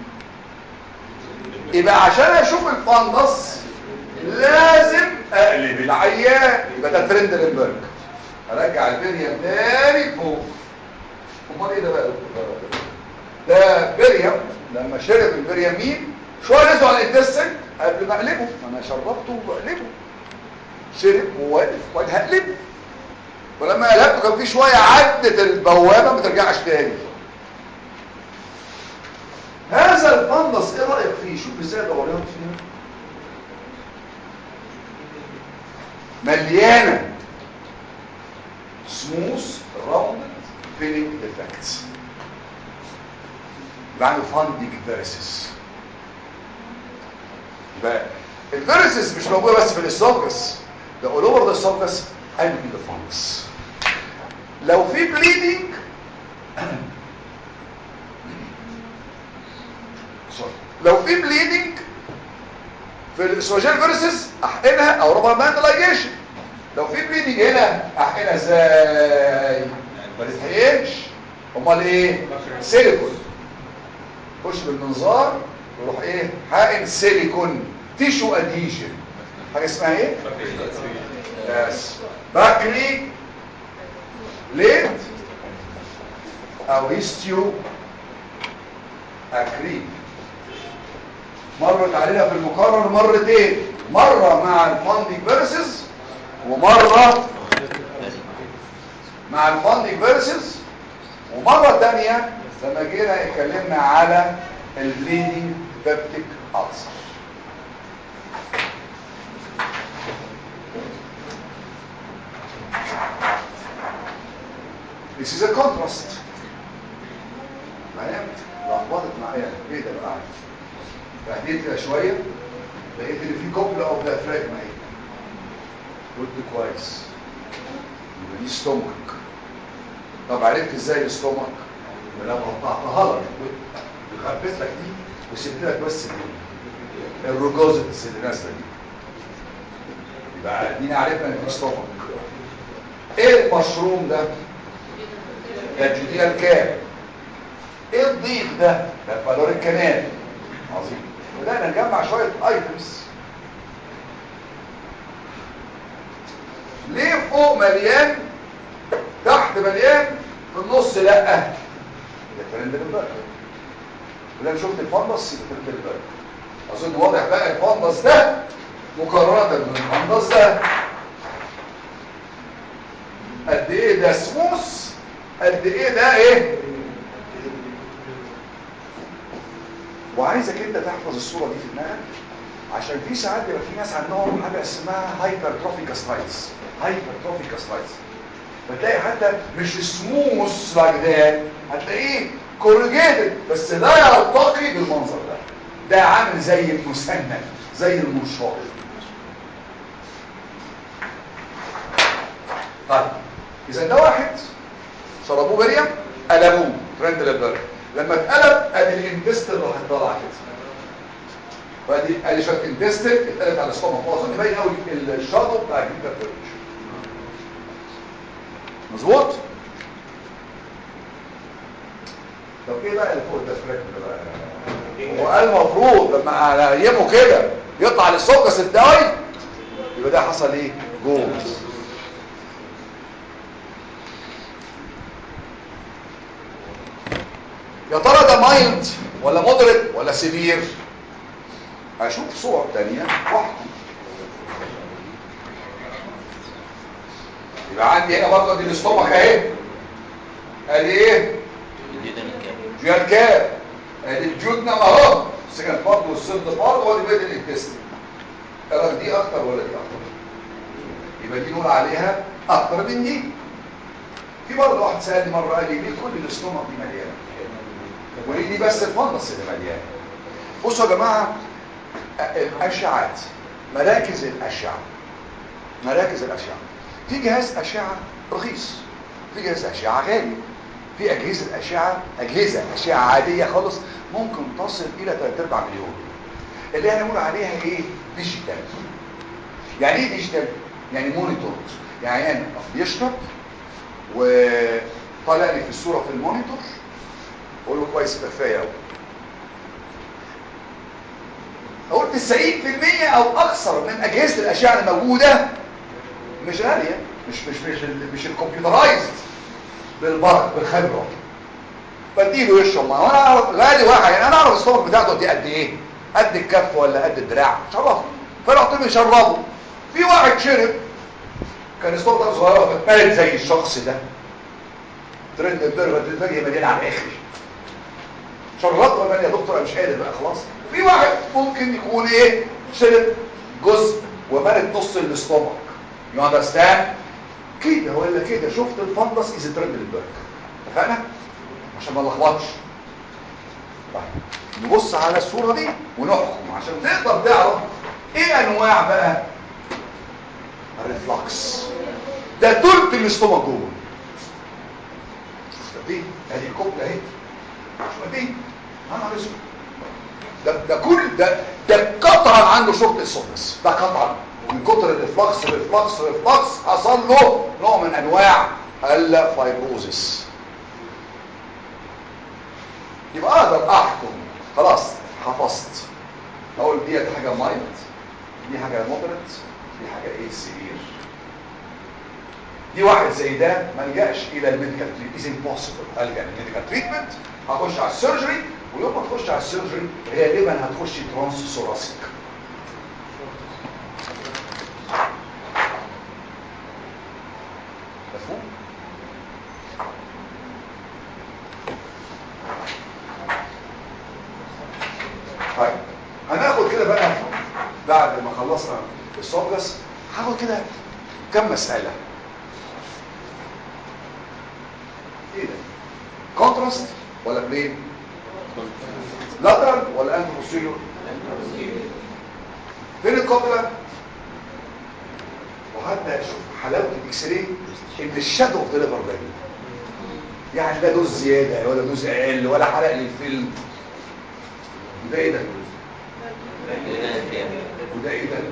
يبقى عشان اشوف الفانتس لازم اقلب العيان يبقى ده ترندلنبرج ارجع البريم تاني فوق امال ايه ده بقى ده بريم لما شرب البريامين شويه نزلوا على الانتستين قبل ما اقلبه انا شربته وبقلبه شرب وواقف وانا هقلبه ولما قلبته كان في شويه عدت البوابه ما ترجعش تاني هذا الفندس ايه رايك فيه شوف ازاي دوريات فيه مليانه سموث راوندد فيلينج ديفكتس يبقى عنده فانديك فيرسس يبقى الفيرسس مش موجوده بس في الاسوفجس ده اول اوفر ذا اسوفجس اند ذا فانكس لو في بليدنج لو في بليدنج في الاسوجين فيرسس احقنها او ربع ماندلايجيشن لو في بليدنج هنا احقنها ازاي ما تتحقنش امال ايه سيليكون خش بالمنظار يروح ايه حقن سيليكون تيشو اديشن حاجه اسمها ايه يس باكري ليد او هيستيو اكريل مرت علينا في المقرر مرتين مرة مع الفانديك فيرسز ومرة مع الفانديك فيرسز ومرة تانية لما جينا اتكلمنا على البليدنج بيبتيك ألسر This is a contrast. معايا لخبطت معايا ايه ده بقى بعدين كده شويه لقيت ان في كوبل اوف ذا فراجما اهي قلت كويس يبقى دي ستومك طب عرفت ازاي الستومك لو قطعتها لك وخبيت لك دي وسبت لك بس دي الروجوزيتس اللي نازله دي يبقى ادينا عرفنا ان دي ستومك ايه المشروم ده ده جوديال كام ايه الضيف ده ده فالور الكنال عظيم بدأنا نجمع شوية ايتمز ليه فوق مليان تحت مليان في النص لا ده ترندلنبرج ولما شفت الفندس يبقى ترندلنبرج اظن واضح بقى الفندس ده مقارنة بالفندس ده قد ايه ده سموث قد ايه ده ايه وعايزك انت تحفظ الصورة دي في دماغك عشان في ساعات بيبقى في ناس عندهم حاجة اسمها هايبرتروفيك ستايلز هايبرتروفيك ستايلز فتلاقي حتى مش سموث لايك ذات هتلاقيه كورجيتد بس لا يرتقي بالمنظر ده ده عامل زي المسنن زي المنشار طيب اذا ده واحد شربوه بريم قلبوه ترند للبرد لما اتقلب ادي الانتستين راح طالع كده فادي ادي شويه انتستين اتقلبت على الصومه اظن باين قوي الشادو بتاع الجلد فيرج مظبوط طب ايه بقى اللي فوق التفريق ده بقى هو قال المفروض لما انيمه كده يطلع للسوكس الدواي يبقى ده حصل ايه جوز يا ترى ده مايلد ولا مودريت ولا سيفير هشوف صور تانية واحكم يبقى عندي هنا برضه دي الاستومك اهي ادي ايه جيال كاب ادي الجودنا اهو سكند بارت والسيرد بارت وادي بيت الانتستين ترى دي اكتر ولا دي اكتر يبقى دي نقول عليها اكتر من دي في برضه واحد سالني مره قال لي ليه كل الاستومك دي مليانه وليه دي بس الفندس اللي مليان بصوا يا جماعه الاشعات مراكز الاشعه مراكز الاشعه في جهاز اشعه رخيص في جهاز اشعه غالي في اجهزه اشعه اجهزه اشعه عاديه خالص ممكن تصل الى 3 ارباع مليون اللي احنا بنقول عليها ايه ديجيتال يعني ايه ديجيتال يعني مونيتور يعني انا بيشرب وطالع لي في الصوره في المونيتور اقول له كويس كفايه قوي اقول 90% او اكثر من اجهزه الاشعه الموجوده مش غاليه مش مش مش ال- مش الكمبيوترايزد بالبرك بالخبره بديله يشرب معاه وانا اعرف غالي واحد يعني انا اعرف الصور بتاعته دي قد ايه قد الكف ولا قد الدراع شرفه فرحت له يشربه في واحد شرب كان الصور بتاعته صغيره فاتملت زي الشخص ده ترند البرغه دماغي مليان على الاخر شربت ولا يا دكتور انا مش قادر بقى خلاص في واحد ممكن يكون ايه شرب جزء وملت نص الاستومك يو اندرستاند كده ولا كده شفت الفندس از ترند البرغ اتفقنا عشان ما نلخبطش طيب نبص على الصوره دي ونحكم عشان تقدر تعرف ايه انواع بقى الريفلكس ده تلت الاستومك جوه شوف دي ادي الكوبل اهي شوف دي انا عارف ده ده كل ده ده قطعا عنده شرط السوفنس ده قطعا من كتر الريفلكس ريفلكس ريفلكس حصل له نوع من انواع الفايبروزس يبقى اقدر احكم خلاص حفظت اقول ديت حاجه مايلد دي حاجه مودريت دي حاجه ايه سيفير دي واحد زي ده ما لجاش الى الميديكال تريتمنت از امبوسيبل الجا للميديكال تريتمنت هخش على السيرجري ويوم ما تخش على السيرجري غالبا هتخش ترانس ثوراسيك مفهوم طيب هناخد كده بقى بعد ما خلصنا السوبجس هاخد كده كم مسألة ايه ده كونتراست ولا بلين لاترال ولا انت بوستيريور فين القبلة وحتى شوف حلاوة الاكس راي ان الشادو اوف ذا ليفر باين يعني لا دوز زيادة ولا دوز اقل ولا حرق للفيلم وده ايه ده وده ايه ده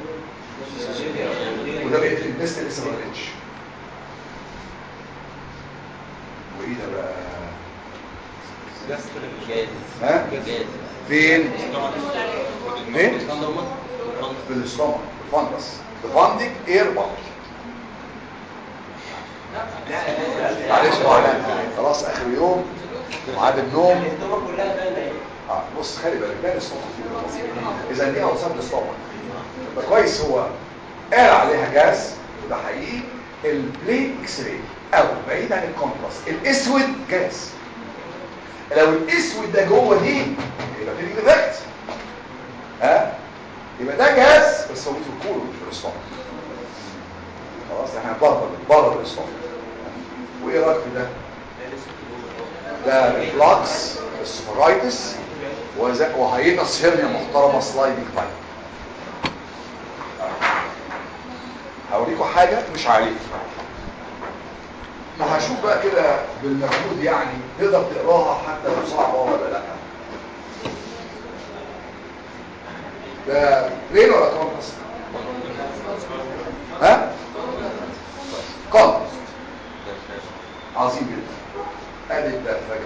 وده بقيت البست لسه ما بقتش وايه ده بقى جاز ها جاز فين فين في الاستومك الفندس الفندق اير بطل معلش بقى خلاص اخر يوم ميعاد النوم اه بص خلي بالك ده الاستومك اذا دي اوصاف الاستومك يبقى كويس هو قال عليها جاز وده حقيقي البلين اكس راي او بعيد عن الكونتراست الاسود جاز لو الاسود ده جوه دي يبقى في ديفكت ها يبقى ده جاز بس موجود في الكولون مش في الاستومك خلاص احنا بره بره الاستومك وايه رايك في ده ده ريفلكس السفرايتس وهينقص هرنيا محترمه سلايدنج تايب هوريكم حاجه مش عليكم وهشوف بقى كده بالمجهود يعني تقدر تقراها حتى لو صعبه ولا لا ده بلين ولا كونتراست ها كونتراست عظيم جدا ادي ده فاكر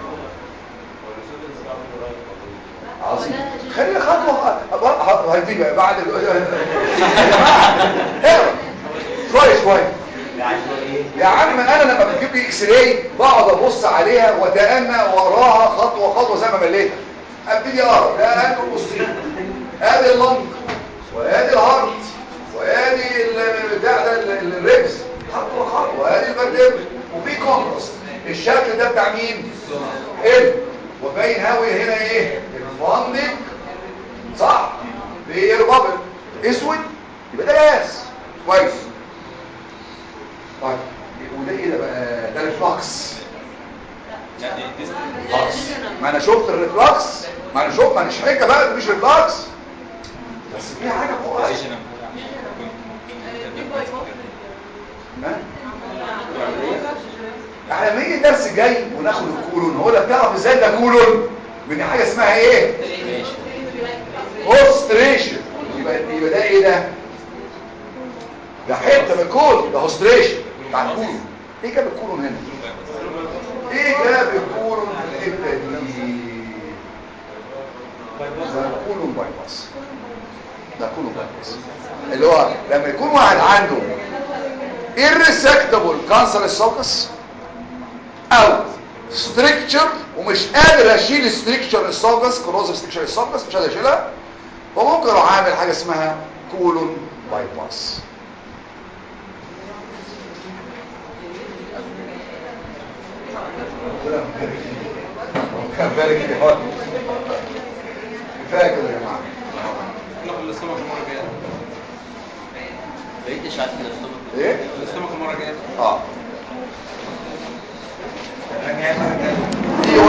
عظيم خلينا خطوه هدي بقى بعد ال- يا جماعه اقرا شويه شويه يا عم انا لما بتجيب لي اكس راي بقعد ابص عليها واتأنى واقراها خطوه خطوه زي ما مليتها ابتدي اقرا ده انتوا بصين ادي اللنج وادي الهارت وادي ال- بتاع ده ال- ال- الريبس خطوه خطوه ادي البردبر وفي كونتراست الشكل ده بتاع مين حلو وباين هاوي هنا ايه الفاندنج صح في اير بابل اسود يبقى ده جاز كويس طيب وده ايه ده بقى ده ريفلكس ريفلكس ما انا شفت الريفلكس ما انا شفت ما انا حاجه بقى ده مش ريفلكس بس في حاجه فوق ها احنا لما يجي الدرس الجاي وناخد الكولون هقول لك تعرف ازاي ده كولون من حاجه اسمها ايه ماشي هوستريشن يبقى يبقى ده ايه ده ده حته من الكولون ده هوستريشن بتاع الكولون ايه جاب الكولون هنا ايه جاب الكولون في الحته دي ده كولون باي باس ده كولون باي باس اللي هو لما يكون واحد عنده irresectable كانسر السوكس او ستريكتشر ومش قادر اشيل ستريكتشر السوكس كروز ستريكتشر السوكس مش قادر اشيلها فممكن اروح اعمل حاجه اسمها كولون باي باس كفايه كده كفايه كده يا جماعه ناخد الاستمك المره الجايه بقيت اشعاعات من السtomach ايه الاستمك المره الجايه اه يعني في